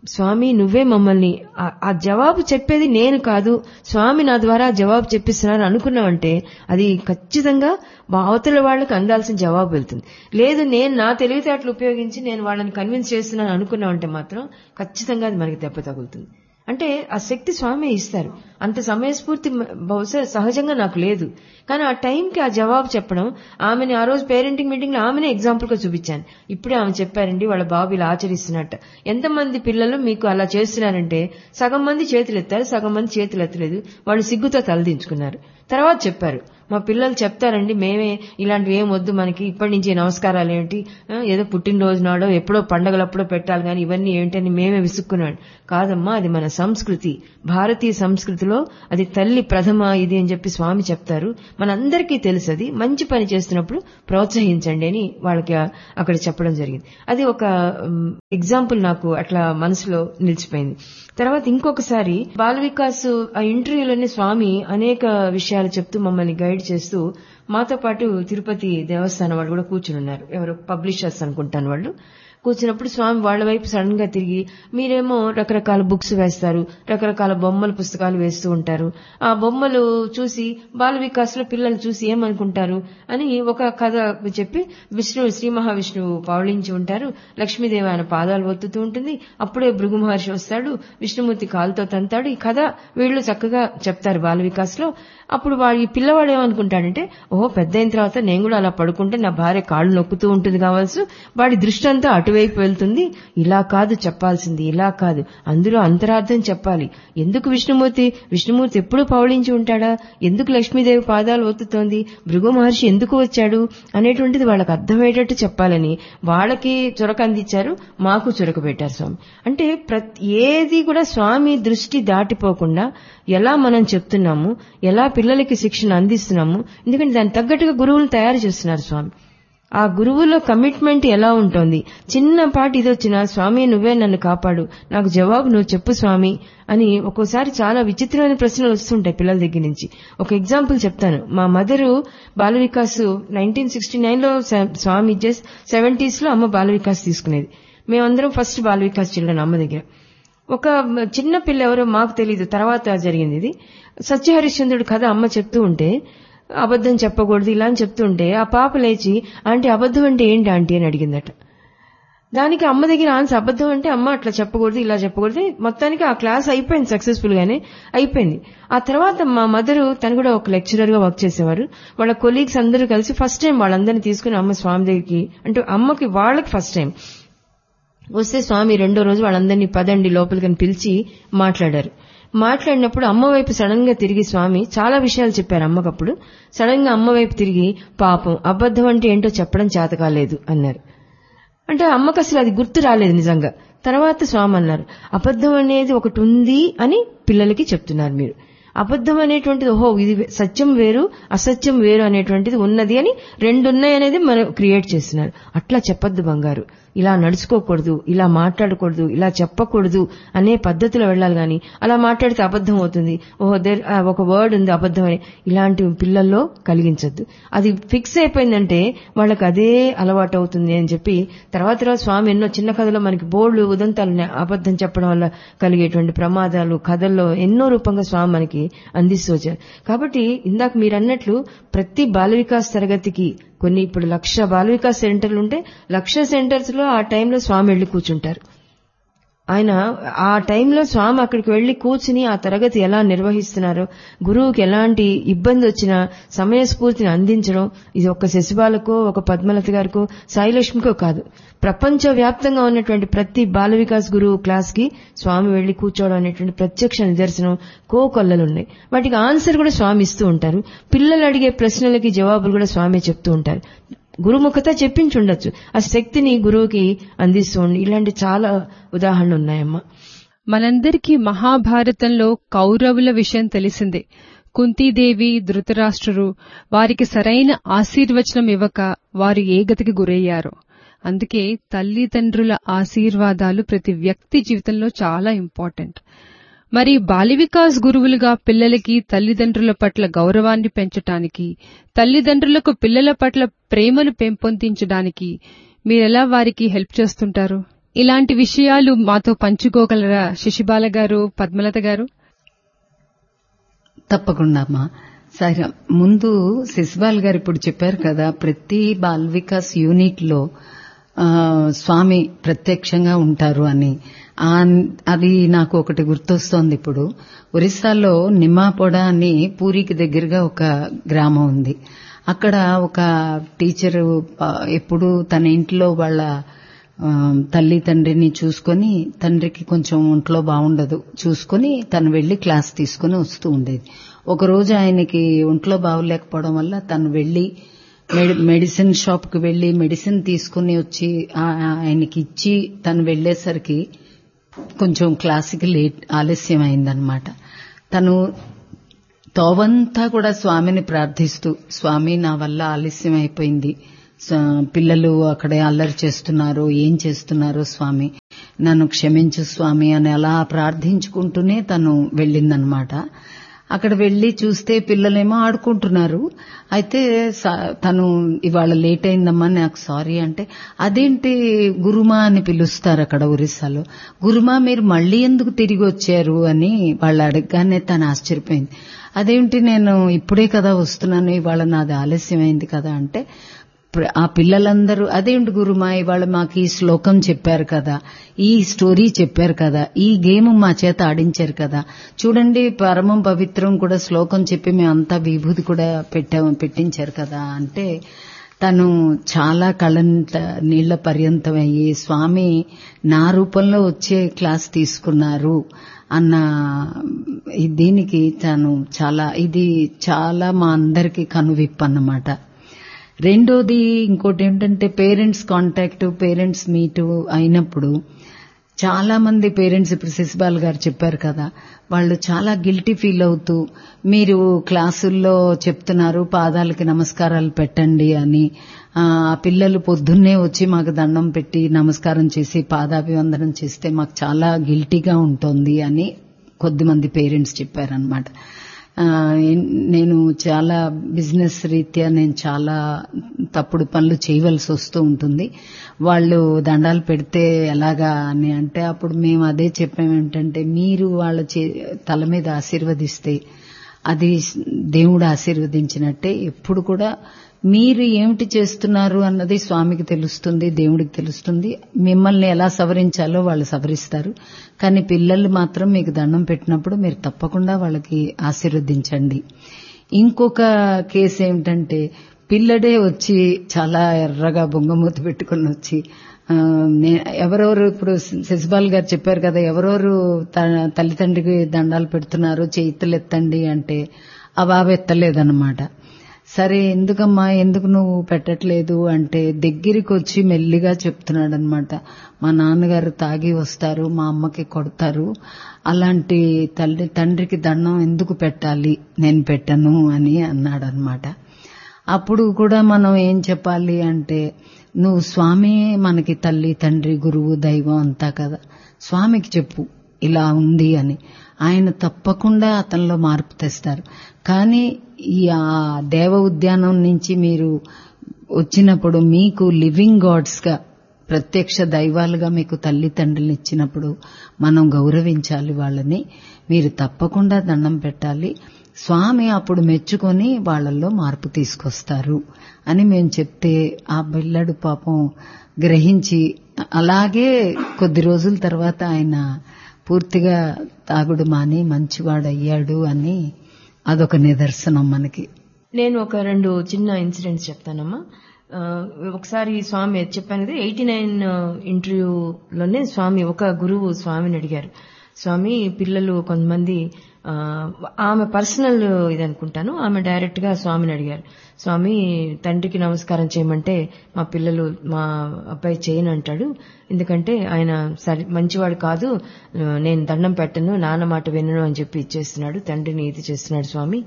స్వామి నువ్వే మమ్మల్ని ఆ- ఆ జవాబు చెప్పేది నేను కాదు స్వామి నా ద్వారా ఆ జవాబు చెప్పిస్తున్నారు అనుకున్నామంటే అది ఖచ్చితంగా మా అవతల వాళ్ళకి అందాల్సిన జవాబు వెళ్తుంది లేదు నేను నా తెలివితేటలు ఉపయోగించి నేను వాళ్ళని కన్విన్స్ చేస్తున్నాను అనుకున్నామంటే మాత్రం ఖచ్చితంగా అది మనకి దెబ్బ తగులుతుంది అంటే ఆ శక్తి స్వామి ఇస్తారు అంత సమయస్ఫూర్తి మ- బహుశా సహజంగా నాకు లేదు కానీ ఆ టైంకి ఆ జవాబు చెప్పడం ఆమెని ఆ రోజు పేరెంటింగ్ మీటింగ్ లో ఆమెనే ఎగ్జాంపుల్ గా చూపించాను ఇప్పుడే ఆమె చెప్పారండి వాళ్ళ బాబు ఇలా ఆచరిస్తున్నట్ట ఎంతమంది పిల్లలు మీకు అలా చేస్తున్నారంటే సగం మంది చేతులు ఎత్తారు సగం మంది చేతులు ఎత్తలేదు వాళ్ళు సిగ్గుతో తలదించుకున్నారు తర్వాత చెప్పారు మా పిల్లలు చెప్తారండి మేమే ఇలాంటివి ఏం వద్దు మనకి ఇప్పటి నుంచి నమస్కారాలు ఏమిటి ఆ, ఏదో పుట్టినరోజు నాడో ఎప్పుడో పండగలప్పుడో పెట్టాలి కానీ ఇవన్నీ ఏంటని మేమే విసుక్కున్నాడు కాదమ్మా అది మన సంస్కృతి భారతీయ సంస్కృతిలో అది తల్లి ప్రథమ ఇది అని చెప్పి స్వామి చెప్తారు మనందరికీ తెలుసు అది మంచి పని చేస్తున్నప్పుడు ప్రోత్సహించండి అని వాళ్ళకి ఆ- అక్కడ చెప్పడం జరిగింది అది ఒక ఎగ్జాంపుల్ నాకు అట్లా మనసులో నిలిచిపోయింది తర్వాత ఇంకొకసారి బాల వికాస్ ఆ ఇంటర్వ్యూలోనే స్వామి అనేక విషయాలు చెప్తూ మమ్మల్ని గైడ్ చేస్తూ మాతో పాటు తిరుపతి దేవస్థానం వాళ్ళు కూడా కూర్చుని ఉన్నారు ఎవరు పబ్లిషర్స్ అనుకుంటాను వాళ్ళు కూర్చున్నప్పుడు స్వామి వాళ్ళ వైపు సడన్ గా తిరిగి మీరేమో రకరకాల బుక్స్ వేస్తారు రకరకాల బొమ్మల పుస్తకాలు వేస్తూ ఉంటారు ఆ బొమ్మలు చూసి బాల వికాస్ లో పిల్లలు చూసి ఏమనుకుంటారు అని ఒక కథ చెప్పి విష్ణు శ్రీ మహావిష్ణువు పౌళించి ఉంటారు లక్ష్మీదేవి ఆయన పాదాలు ఒత్తుతూ ఉంటుంది అప్పుడే భృగు మహర్షి వస్తాడు విష్ణుమూర్తి కాలుతో తంతాడు ఈ కథ వీళ్ళు చక్కగా చెప్తారు బాల వికాస్ లో అప్పుడు వాడు ఈ పిల్లవాడు ఏమనుకుంటాడంటే ఓహో పెద్ద అయిన తర్వాత నేను కూడా అలా పడుకుంటే నా భార్య కాళ్ళు నొక్కుతూ ఉంటుంది కావాల్సి వాడి దృష్టి అంతా అటువైపు వెళ్తుంది ఇలా కాదు చెప్పాల్సింది ఇలా కాదు అందులో అంతరార్థం చెప్పాలి ఎందుకు విష్ణుమూర్తి విష్ణుమూర్తి ఎప్పుడు పౌళించి ఉంటాడా ఎందుకు లక్ష్మీదేవి పాదాలు ఒత్తుతోంది భృగు మహర్షి ఎందుకు వచ్చాడు అనేటువంటిది వాళ్ళకి అర్థమయ్యేటట్టు చెప్పాలని వాళ్ళకి చురక అందించారు మాకు చురక పెట్టారు స్వామి అంటే ప్రతి ఏది కూడా స్వామి దృష్టి దాటిపోకుండా ఎలా మనం చెప్తున్నాము ఎలా పిల్లలకి శిక్షణ అందిస్తున్నాము ఎందుకంటే దానికి తగ్గట్టుగా గురువులు తయారు చేస్తున్నారు స్వామి ఆ గురువులో కమిట్మెంట్ ఎలా ఉంటుంది చిన్నపాటి ఇది వచ్చినా స్వామి నువ్వే నన్ను కాపాడు నాకు జవాబు నువ్వు చెప్పు స్వామి అని ఒక్కోసారి చాలా విచిత్రమైన ప్రశ్నలు వస్తుంటాయి పిల్లల దగ్గర నుంచి ఒక ఎగ్జాంపుల్ చెప్తాను మా mother Bala Vikas nineteen sixty nine లో స- స్వామి ఇచ్చేసి సెవెంటీస్ లో అమ్మ బాల వికాస్ తీసుకునేది మేమందరం ఫస్ట్ బాల వికాస్ చిల్డ్రన్ అమ్మ దగ్గర ఒక చిన్న పిల్ల ఎవరో మాకు తెలియదు తర్వాత జరిగింది ఇది సత్యహరిశ్చంద్రుడి కథ అమ్మ చెప్తూ ఉంటే అబద్ధం చెప్పకూడదు ఇలా అని చెప్తుంటే ఆ పాప లేచి ఆంటీ అబద్ధం అంటే ఏంటి ఆంటీ అని అడిగిందట దానికి అమ్మ దగ్గర ఆన్సర్ అబద్ధం అంటే అమ్మ అట్లా చెప్పకూడదు ఇలా చెప్పకూడదు మొత్తానికి ఆ క్లాస్ అయిపోయింది సక్సెస్ఫుల్ గానే అయిపోయింది ఆ తర్వాత మా మదర్ తను కూడా ఒక లెక్చరర్ గా వర్క్ చేసేవారు వాళ్ళ కొలీగ్స్ అందరూ కలిసి ఫస్ట్ టైం వాళ్ళందరినీ తీసుకుని అమ్మ స్వామి దగ్గరికి అంటే అమ్మకి వాళ్ళకి ఫస్ట్ టైం వస్తే స్వామి రెండో రోజు వాళ్ళందరినీ పదండి లోపలికి పిలిచి మాట్లాడారు మాట్లాడినప్పుడు అమ్మ వైపు సడన్ గా తిరిగి స్వామి చాలా విషయాలు చెప్పారు అమ్మకప్పుడు సడన్ గా అమ్మ వైపు తిరిగి పాపం అబద్ధం అంటే ఏంటో చెప్పడం చేత కాలేదు అన్నారు అంటే అమ్మకు అసలు అది గుర్తు రాలేదు నిజంగా తర్వాత స్వామి అన్నారు అబద్ధం అనేది ఒకటి ఉంది అని పిల్లలకి చెప్తున్నారు మీరు అబద్ధం అనేటువంటిది ఓహో ఇది సత్యం వేరు అసత్యం వేరు అనేటువంటిది ఉన్నది అని రెండు ఉన్నాయి అనేది మనం క్రియేట్ చేస్తున్నారు అట్లా చెప్పొద్దు బంగారు ఇలా నడుచుకోకూడదు ఇలా మాట్లాడకూడదు ఇలా చెప్పకూడదు అనే పద్ధతిలో వెళ్ళాలి కానీ అలా మాట్లాడితే అబద్ధం అవుతుంది ఓహో దేర్ ఆ, ఒక వర్డ్ ఉంది అబద్ధం అని ఇలాంటి పిల్లల్లో కలిగించొద్దు అది ఫిక్స్ అయిపోయిందంటే వాళ్ళకి అదే అలవాటు అవుతుంది అని చెప్పి తర్వాత తర్వాత స్వామి ఎన్నో చిన్న కథలో మనకి బోర్డు ఉదంతాలు ఉన్నాయి. అబద్ధం చెప్పడం వల్ల కలిగేటువంటి ప్రమాదాలు కథల్లో ఎన్నో రూపంగా స్వామి మనకి అందిస్తూ వచ్చారు కాబట్టి ఇందాక మీరు అన్నట్లు ప్రతి బాల వికాస్ తరగతికి కొన్ని ఇప్పుడు లక్ష బాల వికాస్ సెంటర్లు ఉంటే లక్ష సెంటర్స్ లో ఆ టైంలో స్వామి వెళ్లి కూర్చుంటారు ఆయన ఆ టైంలో స్వామి అక్కడికి వెళ్లి కూర్చుని ఆ తరగతి ఎలా నిర్వహిస్తున్నారో గురువుకి ఎలాంటి ఇబ్బంది వచ్చినా సమయస్ఫూర్తిని అందించడం ఇది ఒక శశిబాలకో ఒక పద్మలత గారికో సాయిలక్ష్మికో కాదు ప్రపంచ వ్యాప్తంగా ఉన్నటువంటి ప్రతి బాల వికాస్ గురువు క్లాస్ కి స్వామి వెళ్లి కూర్చోవడం అనేటువంటి ప్రత్యక్ష నిదర్శనం కోకొల్లలు ఉన్నాయి వాటికి ఆన్సర్ కూడా స్వామి ఇస్తూ ఉంటారు పిల్లలు అడిగే ప్రశ్నలకి జవాబులు కూడా స్వామి చెప్తూ ఉంటారు గురుముఖత చెప్పించి ఉండొచ్చు ఆ శక్తిని గురువుకి అందిస్తూ ఉండి ఇలాంటి చాలా ఉదాహరణలు ఉన్నాయమ్మా మనందరికీ మహాభారతంలో కౌరవుల విషయం తెలిసిందే కుంతీదేవి ధృతరాష్ట్రుడు వారికి సరైన ఆశీర్వచనం ఇవ్వక వారు ఏ గతికి గురయ్యారో అందుకే తల్లిదండ్రుల ఆశీర్వాదాలు ప్రతి వ్యక్తి జీవితంలో చాలా ఇంపార్టెంట్ మరి బాలివికాస్ గురువులుగా పిల్లలకి తల్లిదండ్రుల పట్ల గౌరవాన్ని పెంచటానికి తల్లిదండ్రులకు పిల్లల పట్ల ప్రేమను పెంపొందించడానికి మీరెలా వారికి హెల్ప్ చేస్తుంటారు ఇలాంటి విషయాలు మాతో పంచుకోగలరా శశిబాల గారు పద్మలత గారు తప్పకుండా అమ్మా సరే ముందు శశిబాల్ గారు ఇప్పుడు చెప్పారు కదా ప్రతి బాల్ వికాస్ యూనిట్ లో ఆ, స్వామి ప్రత్యక్షంగా ఉంటారు అని ఆ- అది నాకు ఒకటి గుర్తొస్తోంది ఇప్పుడు ఒరిస్సాలో నిమ్మాపొడ అని పూరికి దగ్గరగా ఒక గ్రామం ఉంది అక్కడ ఒక టీచరు ప- ఎప్పుడు తన ఇంట్లో వాళ్ళ ఆ, తల్లి తండ్రిని చూసుకొని తండ్రికి కొంచెం ఒంట్లో బాగుండదు చూసుకొని తను వెళ్లి క్లాస్ తీసుకుని వస్తూ ఉండేది ఒక రోజు ఆయనకి ఒంట్లో బాగోలేకపోవడం వల్ల తను వెళ్లి మెడి- మెడిసిన్ షాప్ కు వెళ్లి మెడిసిన్ తీసుకుని వచ్చి ఆ- ఆ- ఆయనకి ఇచ్చి తను వెళ్లేసరికి కొంచెం క్లాస్కి లేట్ ఆలస్యం అయిందనమాట తను తోవంతా కూడా స్వామిని ప్రార్థిస్తూ స్వామి నా వల్ల ఆలస్యం అయిపోయింది స- పిల్లలు అక్కడే అల్లరి చేస్తున్నారు ఏం చేస్తున్నారు స్వామి నన్ను క్షమించు స్వామి అని అలా ప్రార్థించుకుంటూనే తను వెళ్ళిందనమాట అక్కడ వెళ్లి చూస్తే పిల్లలేమో ఆడుకుంటున్నారు అయితే స- తను ఇవాళ లేట్ అయిందమ్మా నాకు సారీ అంటే అదేంటి గురుమా అని పిలుస్తారు అక్కడ ఒరిస్సాలో గురుమా మీరు మళ్ళీ ఎందుకు తిరిగి వచ్చారు అని వాళ్ళు అడగగానే తను ఆశ్చర్యపోయింది అదేంటి నేను ఇప్పుడే కదా వస్తున్నాను ఇవాళ నాది ఆలస్యమైంది కదా అంటే ప్ర- ఆ పిల్లలందరూ అదేంటి గురుమా ఇవాళ మాకు ఈ శ్లోకం చెప్పారు కదా ఈ స్టోరీ చెప్పారు కదా ఈ గేమ్ మా చేత ఆడించారు కదా చూడండి పరమం పవిత్రం కూడా శ్లోకం చెప్పి మేమంతా విభూతి కూడా పెట్టాము పెట్టించారు కదా అంటే తను చాలా కళంట నీళ్ల పర్యంతం అయ్యి స్వామి నా రూపంలో వచ్చే క్లాస్ తీసుకున్నారు అన్న ఈ దీనికి తను చాలా ఇది చాలా మా అందరికీ కనువిప్పు అన్నమాట రెండోది ఇంకోటి ఏంటంటే పేరెంట్స్ కాంటాక్ట్ పేరెంట్స్ మీట్ అయినప్పుడు చాలా మంది పేరెంట్స్ ఇప్పుడు శశిబాల్ గారు చెప్పారు కదా వాళ్ళు చాలా గిల్టీ ఫీల్ అవుతూ మీరు క్లాసుల్లో చెప్తున్నారు పాదాలకి నమస్కారాలు పెట్టండి అని ఆ ఆ పిల్లలు పొద్దున్నే వచ్చి మాకు దండం పెట్టి నమస్కారం చేసి పాదాభివందనం చేస్తే మాకు చాలా గిల్టీగా ఉంటుంది అని కొద్దిమంది పేరెంట్స్ చెప్పారనమాట ఆ, నేను చాలా బిజినెస్ రీత్యా నేను చాలా తప్పుడు పనులు చేయవలసి వస్తూ ఉంటుంది వాళ్ళు దండాలు పెడితే ఎలాగా అని అంటే అప్పుడు మేము అదే చెప్పామేంటంటే మీరు వాళ్ళ చే- తల మీద ఆశీర్వదిస్తే అది దేవుడు ఆశీర్వదించినట్టే ఎప్పుడు కూడా మీరు ఏమిటి చేస్తున్నారు అన్నది స్వామికి తెలుస్తుంది దేవుడికి తెలుస్తుంది మిమ్మల్ని ఎలా సవరించాలో వాళ్ళు సవరిస్తారు కానీ పిల్లలు మాత్రం మీకు దండం పెట్టినప్పుడు మీరు తప్పకుండా వాళ్ళకి ఆశీర్వదించండి ఇంకొక కేసు ఏమిటంటే పిల్లడే వచ్చి చాలా ఎర్రగా బొంగమూత పెట్టుకుని వచ్చి ఆ, నే- ఎవరెవరు ఇప్పుడు శశిబాల్ గారు చెప్పారు కదా ఎవరెవరు త- తల్లిదండ్రికి దండాలు పెడుతున్నారు చేతులు ఎత్తండి అంటే ఆ బాబు ఎత్తలేదన్నమాట సరే ఎందుకమ్మా ఎందుకు నువ్వు పెట్టట్లేదు అంటే దగ్గరికి వచ్చి మెల్లిగా చెప్తున్నాడు అనమాట మా నాన్నగారు తాగి వస్తారు మా అమ్మకి కొడతారు అలాంటి తల్లి తండ్రికి దండం ఎందుకు పెట్టాలి నేను పెట్టను అని అన్నాడు అనమాట అప్పుడు కూడా మనం ఏం చెప్పాలి అంటే నువ్వు స్వామి మనకి తల్లి తండ్రి గురువు దైవం అంతా కదా స్వామికి చెప్పు ఇలా ఉంది అని ఆయన తప్పకుండా అతనిలో మార్పు తెస్తారు కానీ ఈ ఆ దేవ ఉద్యానం నుంచి మీరు వచ్చినప్పుడు మీకు లివింగ్ గాడ్స్ గా ప్రత్యక్ష దైవాలుగా మీకు తల్లి తండ్రులు ఇచ్చినప్పుడు మనం గౌరవించాలి వాళ్ళని మీరు తప్పకుండా దండం పెట్టాలి స్వామి అప్పుడు మెచ్చుకొని వాళ్ళల్లో మార్పు తీసుకొస్తారు అని మేము చెప్తే ఆ పిల్లడు పాపం గ్రహించి అలాగే కొద్ది రోజుల తర్వాత ఆయన పూర్తిగా తాగుడు మాని మంచివాడయ్యాడు అని అదొక నిదర్శనం మనకి నేను ఒక రెండు చిన్న ఇన్సిడెంట్స్ చెప్తానమ్మా ఆ, ఒకసారి స్వామి చెప్పాను కదా ఎయిటీ నైన్ ఇంటర్వ్యూలోనే స్వామి ఒక గురువు స్వామిని అడిగారు స్వామి పిల్లలు కొంతమంది ఆ, ఆమె పర్సనల్ ఇది అనుకుంటాను ఆమె డైరెక్ట్ గా స్వామిని అడిగారు స్వామి తండ్రికి నమస్కారం చేయమంటే మా పిల్లలు మా అబ్బాయి చేయను అంటాడు ఎందుకంటే ఆయన సరి మంచివాడు కాదు ఆ, నేను దండం పెట్టను నాన్న మాట వినను అని చెప్పి ఇచ్చేస్తున్నాడు తండ్రిని ఇది చేస్తున్నాడు స్వామి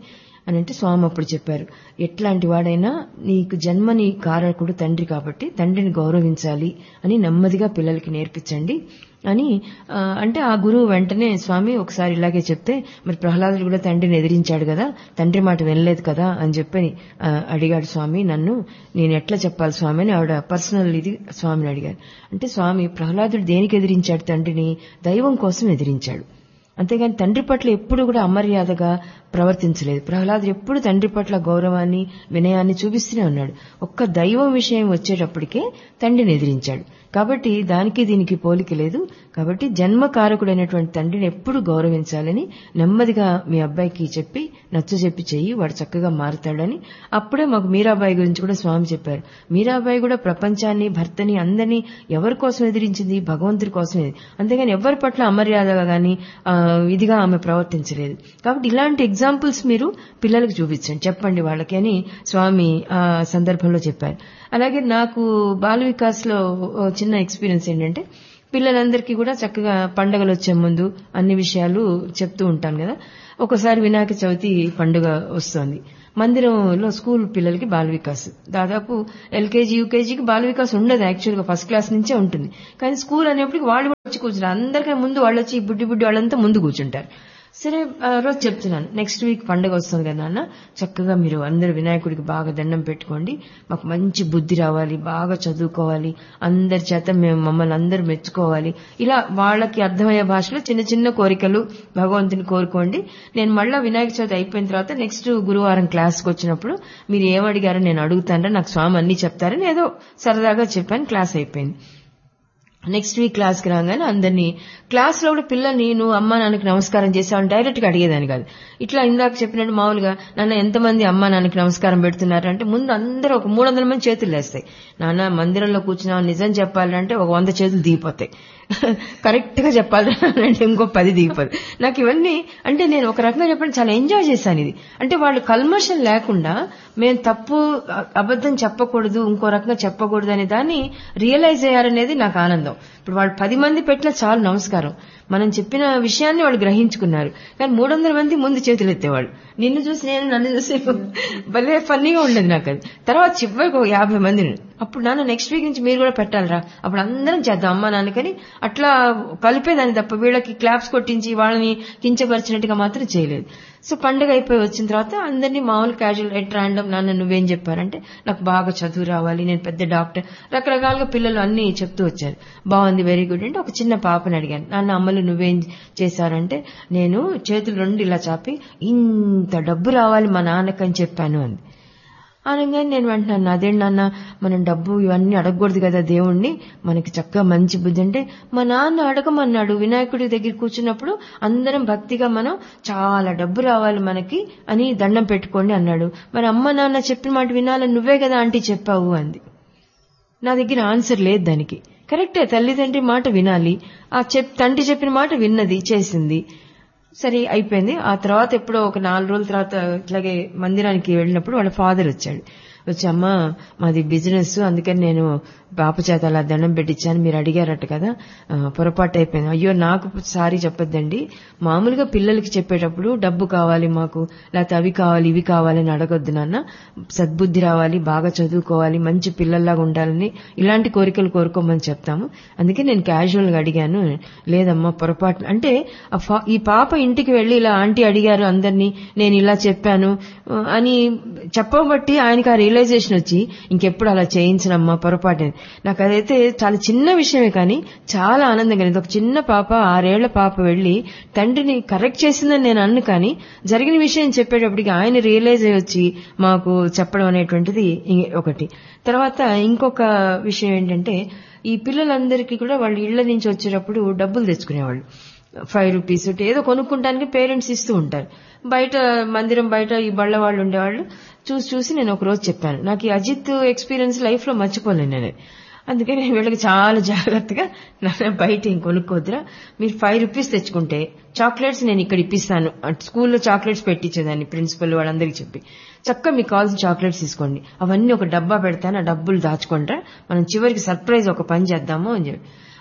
అని అంటే స్వామి అప్పుడు చెప్పారు ఎట్లాంటి వాడైనా నీకు జన్మని కారకుడు తండ్రి కాబట్టి తండ్రిని గౌరవించాలి అని నెమ్మదిగా పిల్లలకి నేర్పించండి అని ఆ, అంటే ఆ గురువు వెంటనే స్వామి ఒకసారి ఇలాగే చెప్తే మరి ప్రహ్లాదుడు కూడా తండ్రిని ఎదిరించాడు కదా తండ్రి మాట వినలేదు కదా అని చెప్పి ఆ, అడిగాడు స్వామి నన్ను నేను ఎట్లా చెప్పాలి స్వామి అని ఆవిడ పర్సనల్ ఇది స్వామిని అడిగారు అంటే స్వామి ప్రహ్లాదుడు దేనికి ఎదిరించాడు తండ్రిని దైవం కోసం ఎదిరించాడు అంతేగాని తండ్రి పట్ల ఎప్పుడు కూడా అమర్యాదగా ప్రవర్తించలేదు ప్రహ్లాదుడు ఎప్పుడు తండ్రి పట్ల గౌరవాన్ని వినయాన్ని చూపిస్తూనే ఉన్నాడు ఒక్క దైవం విషయం వచ్చేటప్పటికే తండ్రిని ఎదిరించాడు కాబట్టి దానికి దీనికి పోలిక లేదు కాబట్టి జన్మకారకుడైనటువంటి తండ్రిని ఎప్పుడు గౌరవించాలని నెమ్మదిగా మీ అబ్బాయికి చెప్పి నచ్చ చెప్పి చెయ్యి వాడు చక్కగా మారుతాడని అప్పుడే మాకు మీరాబాయి గురించి కూడా స్వామి చెప్పారు మీరాబాయి కూడా ప్రపంచాన్ని భర్తని అందరినీ ఎవరి కోసం ఎదిరించింది భగవంతుడి కోసం ఎదిరి- అంతేగాని ఎవరి పట్ల అమర్యాదగా గాని ఆ, ఇదిగా ఆమె ప్రవర్తించలేదు కాబట్టి ఇలాంటి ఎగ్జాంపుల్స్ మీరు పిల్లలకు చూపించండి చెప్పండి వాళ్ళకి అని స్వామి ఆ సందర్భంలో చెప్పారు అలాగే నాకు బాల వికాస్ లో ఓ చిన్న ఎక్స్పీరియన్స్ ఏంటంటే పిల్లలందరికీ కూడా చక్కగా పండగలు వచ్చే ముందు అన్ని విషయాలు చెప్తూ ఉంటాను కదా ఒకసారి వినాయక చవితి పండుగ వస్తోంది మందిరంలో స్కూల్ పిల్లలకి బాల వికాస్ దాదాపు ఎల్కేజీ యూకేజీకి బాల వికాస్ ఉండదు యాక్చువల్ గా ఫస్ట్ క్లాస్ నుంచే ఉంటుంది కానీ స్కూల్ అనేప్పటికి వాళ్ళు కూడా వచ్చి కూర్చుంటారు అందరికీ ముందు వాళ్ళు వచ్చి ఈ బుడ్డి బుడ్డి వాళ్ళంతా ముందు కూర్చుంటారు సరే ఆ రోజు చెప్తున్నాను నెక్స్ట్ వీక్ పండుగ వస్తుంది కదా నాన్న చక్కగా మీరు అందరు వినాయకుడికి బాగా దండం పెట్టుకోండి మాకు మంచి బుద్ధి రావాలి బాగా చదువుకోవాలి అందరి చేత మేము మమ్మల్ని అందరూ మెచ్చుకోవాలి ఇలా వాళ్ళకి అర్థమయ్యే భాషలో చిన్న చిన్న కోరికలు భగవంతుని కోరుకోండి నేను మళ్ళా వినాయక చవితి అయిపోయిన తర్వాత నెక్స్ట్ గురువారం క్లాస్కి వచ్చినప్పుడు మీరు ఏమడిగారో నేను అడుగుతానరా నాకు స్వామి అన్ని చెప్తారని ఏదో సరదాగా చెప్పాను క్లాస్ అయిపోయింది నెక్స్ట్ వీక్ క్లాస్కి రాగానే అందరినీ క్లాస్లో కూడా పిల్లల్ని నువ్వు అమ్మా నాన్నకి నమస్కారం చేసావని డైరెక్ట్ గా అడిగేదాన్ని కాదు ఇట్లా ఇందాక చెప్పినట్టు మామూలుగా నాన్న ఎంతమంది అమ్మా నాన్నకి నమస్కారం పెడుతున్నారు అంటే ముందు అందరూ ఒక మూడు వందల మంది చేతులు లేస్తాయి నాన్న మందిరంలో కూర్చున్నా నిజం చెప్పాలంటే ఒక వంద చేతులు దిగిపోతాయి కరెక్ట్ గా చెప్పాలంటే ఇంకో పది దిగిపోతాయి నాకు ఇవన్నీ అంటే నేను ఒక రకంగా చెప్పండి చాలా ఎంజాయ్ చేశాను ఇది అంటే వాళ్ళు కల్మషం లేకుండా మేము తప్పు అ- అబద్ధం చెప్పకూడదు ఇంకో రకంగా చెప్పకూడదు అనే దాన్ని రియలైజ్ అయ్యారనేది నాకు ఆనందం ఇప్పుడు వాళ్ళు పది మంది పెట్టిన చాలు నమస్కారం మనం చెప్పిన విషయాన్ని వాళ్ళు గ్రహించుకున్నారు కానీ మూడు వందల మంది ముందు చేతులు ఎత్తేవాళ్ళు నిన్ను చూసి నేను నన్ను చూసి భలే ఫన్నీగా ఉండేది నాకు అది తర్వాత చివరికి ఒక యాభై మందిని అప్పుడు నాన్న నెక్స్ట్ వీక్ నుంచి మీరు కూడా పెట్టాలిరా అప్పుడు అందరం చేద్దాం అమ్మా నాన్నకని అట్లా కలిపేదాన్ని తప్ప వీళ్ళకి క్లాప్స్ కొట్టించి వాళ్ళని కించపరిచినట్టుగా మాత్రం చేయలేదు సో పండుగ అయిపోయి వచ్చిన తర్వాత అందరినీ మామూలు క్యాజువల్ ఎట్ ర్యాండమ్ నాన్న నువ్వేం చెప్పారంటే నాకు బాగా చదువు రావాలి నేను పెద్ద డాక్టర్ రకరకాలుగా పిల్లలు అన్ని చెప్తూ వచ్చారు బాగుంది వెరీ గుడ్ అంటే ఒక చిన్న పాపని అడిగాను నాన్న అమ్మలు నువ్వేం చేశారంటే నేను చేతులు రెండు ఇలా చాపి ఇంత డబ్బు రావాలి మా నాన్నకని చెప్పాను అంది అనగానే నేను వెంటనే అదేంటి నాన్న మనం డబ్బు ఇవన్నీ అడగకూడదు కదా దేవుణ్ణి మనకి చక్కగా మంచి బుద్ధి అంటే మా నాన్న అడగమన్నాడు వినాయకుడి దగ్గర కూర్చున్నప్పుడు అందరం భక్తిగా మనం చాలా డబ్బు రావాలి మనకి అని దండం పెట్టుకోండి అన్నాడు మరి అమ్మ నాన్న చెప్పిన మాట వినాలని నువ్వే కదా ఆంటీ చెప్పావు అంది నా దగ్గర ఆన్సర్ లేదు దానికి కరెక్టే తల్లిదండ్రి మాట వినాలి ఆ చెప్ తండ్రి చెప్పిన మాట విన్నది చేసింది సరే అయిపోయింది ఆ తర్వాత ఎప్పుడో ఒక నాలుగు రోజుల తర్వాత ఇట్లాగే మందిరానికి వెళ్ళినప్పుడు వాళ్ళ ఫాదర్ వచ్చాడు వచ్చి అమ్మ మాది బిజినెస్ అందుకని నేను పాప చేత అలా దండం పెట్టించాను మీరు అడిగారట కదా ఆ, పొరపాటు అయిపోయింది అయ్యో నాకు సారీ చెప్పొద్దండి మామూలుగా పిల్లలకి చెప్పేటప్పుడు డబ్బు కావాలి మాకు లేకపోతే అవి కావాలి ఇవి కావాలని అడగొద్దు నాన్న సద్బుద్ధి రావాలి బాగా చదువుకోవాలి మంచి పిల్లల్లాగా ఉండాలని ఇలాంటి కోరికలు కోరుకోమని చెప్తాము అందుకే నేను క్యాజువల్ గా అడిగాను లేదమ్మా పొరపాటు అంటే ఆ ఫా- ఈ పాప ఇంటికి వెళ్లి ఇలా ఆంటీ అడిగారు అందరినీ నేను ఇలా చెప్పాను ఆ, అని చెప్పబట్టి ఆయనకి ఆ రియలైజేషన్ వచ్చి ఇంకెప్పుడు అలా చేయించనమ్మా పొరపాటు నాకు అదైతే చాలా చిన్న విషయమే కానీ చాలా ఆనందంగా కలిగింది. ఒక చిన్న పాప ఆరేళ్ల పాప వెళ్లి తండ్రిని కరెక్ట్ చేసిందని నేను అన్ను కానీ జరిగిన విషయం చెప్పేటప్పటికి ఆయన రియలైజ్ అయ్యి వచ్చి మాకు చెప్పడం అనేటువంటిది ఇ- ఒకటి తర్వాత ఇంకొక విషయం ఏంటంటే ఈ పిల్లలందరికీ కూడా వాళ్ళ ఇళ్ల నుంచి వచ్చేటప్పుడు డబ్బులు తెచ్చుకునేవాళ్ళు ఫైవ్ రూపీస్ ఏదో కొనుక్కుంటానికి పేరెంట్స్ ఇస్తూ ఉంటారు బయట మందిరం బయట ఈ బళ్ళ వాళ్ళు ఉండేవాళ్ళు చూసి చూసి నేను ఒక రోజు చెప్పాను నాకు ఈ అజిత్ ఎక్స్పీరియన్స్ లైఫ్ లో మర్చిపోలేను నేను అందుకని నేను వీళ్ళకి చాలా జాగ్రత్తగా నాన్న బయట ఏం కొనుక్కోద్దురా మీరు ఫైవ్ రూపీస్ తెచ్చుకుంటే చాక్లెట్స్ నేను ఇక్కడ ఇప్పిస్తాను అటు స్కూల్లో చాక్లెట్స్ పెట్టించేదాన్ని ప్రిన్సిపల్ వాళ్ళందరికీ చెప్పి చక్కగా మీకు కావాల్సిన చాక్లెట్స్ తీసుకోండి అవన్నీ ఒక డబ్బా పెడతాను ఆ డబ్బులు దాచుకుంటా మనం చివరికి సర్ప్రైజ్ ఒక పని చేద్దాము అని చెప్పి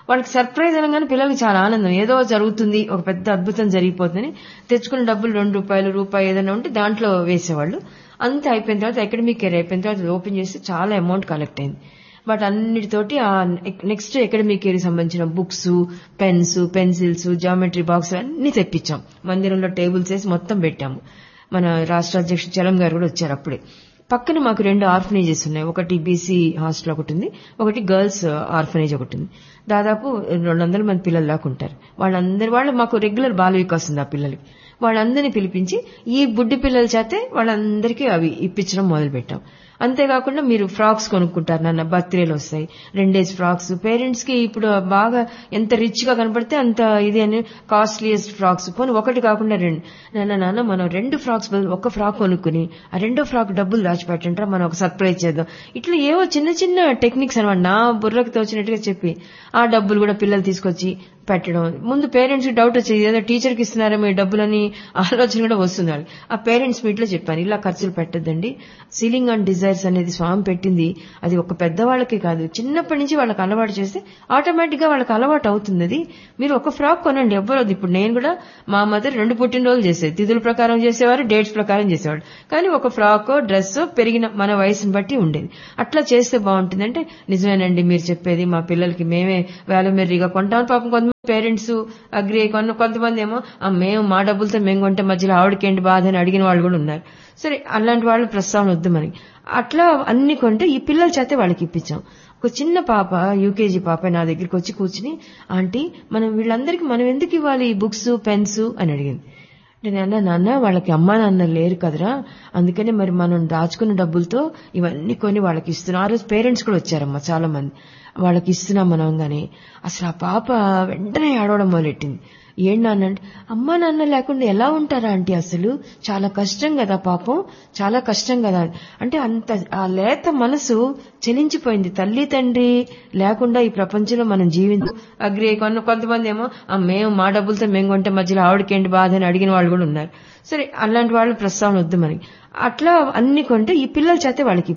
వాళ్ళకి సర్ప్రైజ్ అనగానే పిల్లలకి చాలా ఆనందం ఏదో జరుగుతుంది ఒక పెద్ద అద్భుతం జరిగిపోతుందని తెచ్చుకున్న డబ్బులు రెండు రూపాయలు రూపాయి ఏదైనా ఉంటే దాంట్లో వేసేవాళ్ళు అంతా అయిపోయిన తర్వాత అకాడమిక్ ఇయర్ అయిపోయిన తర్వాత ఓపెన్ చేస్తే చాలా అమౌంట్ కలెక్ట్ అయింది బట్ అన్నిటితోటి ఆ నెక్స్ట్ అకాడమిక్ ఇయర్ సంబంధించిన books pens pencils geometry box అన్ని తెప్పించాం మందిరంలో టేబుల్స్ వేసి మొత్తం పెట్టాము మన రాష్ట్ర అధ్యక్షుడు చలం గారు కూడా వచ్చారు అప్పుడే పక్కన మాకు రెండు ఆర్ఫనేజెస్ ఉన్నాయి ఒకటి బీసీ హాస్టల్ ఒకటి ఉంది ఒకటి గర్ల్స్ ఆర్ఫనేజ్ ఒకటి ఉంది దాదాపు రెండు వందల మంది పిల్లలు దాకా ఉంటారు వాళ్ళందరి వాళ్ళు మాకు రెగ్యులర్ బాల వికాస్ ఉంది ఆ పిల్లలకి వాళ్ళందరినీ పిలిపించి ఈ బుడ్డి పిల్లల చేతే వాళ్ళందరికీ అవి ఇప్పించడం మొదలు పెట్టాం అంతేకాకుండా మీరు ఫ్రాక్స్ కొనుక్కుంటారు నాన్న బర్త్డేలు వస్తాయి రెండేజ్ ఫ్రాక్స్ పేరెంట్స్ కి ఇప్పుడు బాగా ఎంత రిచ్ గా కనపడితే అంత ఇది అని కాస్ట్లీయెస్ట్ ఫ్రాక్స్ పోనీ ఒకటి కాకుండా రెండు నాన్న నాన్న మనం రెండు ఫ్రాక్స్ బదులు ఒక ఫ్రాక్ కొనుక్కుని ఆ రెండో ఫ్రాక్ డబ్బులు దాచిపెట్టంటారా మనం ఒక సర్ప్రైజ్ చేద్దాం ఇట్లా ఏవో చిన్న చిన్న టెక్నిక్స్ అనమాట నా బుర్రకు తోచినట్టుగా చెప్పి ఆ డబ్బులు కూడా పిల్లలు తీసుకొచ్చి పెట్టడం ముందు పేరెంట్స్ డౌట్ వచ్చేది ఏదో టీచర్కి ఇస్తున్నారా మీ డబ్బులని ఆలోచన కూడా వస్తుంది వాళ్ళకి. ఆ పేరెంట్స్ మీట్లో చెప్పాను ఇలా ఖర్చులు పెట్టద్దండి సీలింగ్ అండ్ డిజైర్స్ అనేది స్వామి పెట్టింది అది ఒక పెద్దవాళ్ళకి కాదు చిన్నప్పటి నుంచి వాళ్ళకి అలవాటు చేస్తే ఆటోమేటిక్ గా వాళ్ళకి అలవాటు అవుతుంది అది మీరు ఒక ఫ్రాక్ కొనండి ఎవ్వరు వద్దు. ఇప్పుడు నేను కూడా మా మదర్ రెండు పుట్టినరోజులు చేసేది తిథుల ప్రకారం చేసేవారు డేట్స్ ప్రకారం చేసేవాడు కానీ ఒక ఫ్రాక్ డ్రెస్ పెరిగిన మన వయసుని బట్టి ఉండేది అట్లా చేస్తే బాగుంటుంది అంటే నిజమేనండి మీరు చెప్పేది మా పిల్లలకి మేమే వేలమెర్రిగా కొంటాం పాపం కొంతమంది పేరెంట్స్ అగ్రి అయ్యి కొన్న కొంతమంది ఏమో "ఆ, మేము మా డబ్బులతో మేము కొంటే మధ్యలో ఆవిడకేంటి బాధ అని అడిగిన వాళ్ళు కూడా ఉన్నారు సరే అలాంటి వాళ్ళు ప్రస్తావన వద్దు మనకి అట్లా అన్ని కొంటే ఈ పిల్లల చేతే వాళ్ళకి ఇప్పించాం ఒక చిన్న పాప యూకేజీ పాప నా దగ్గరికి వచ్చి కూర్చుని ఆంటీ మనం వీళ్ళందరికీ మనం ఎందుకు ఇవ్వాలి ఈ బుక్స్ పెన్స్ అని అడిగింది అంటే నాన్న నాన్న వాళ్ళకి అమ్మా నాన్న లేరు కదరా అందుకని మరి మనం దాచుకున్న డబ్బులతో ఇవన్నీ కొని వాళ్ళకి ఇస్తున్నాం ఆ రోజు పేరెంట్స్ కూడా వచ్చారమ్మా చాలా మంది వాళ్ళకి ఇస్తున్నాం మనం గాని అసలు ఆ పాప వెంటనే ఆడవడం మొదలెట్టింది ఏం నాన్న అంటే అమ్మా నాన్న లేకుండా ఎలా ఉంటారా ఆంటీ అసలు చాలా కష్టం కదా పాపం చాలా కష్టం కదా అంటే అంత ఆ లేత మనసు చలించిపోయింది తల్లి తండ్రి లేకుండా ఈ ప్రపంచంలో మనం జీవించ అగ్రి కొన్న కొంతమంది ఏమో "ఆ, మేము మా డబ్బులతో మేము కొంటే మధ్యలో ఆవిడకేంటి బాధ అని అడిగిన వాళ్ళు కూడా ఉన్నారు సరే అలాంటి వాళ్ళు ప్రస్తావన వద్దు మనకి అట్లా అన్ని కొంటే ఈ పిల్లల చేతే వాళ్ళకి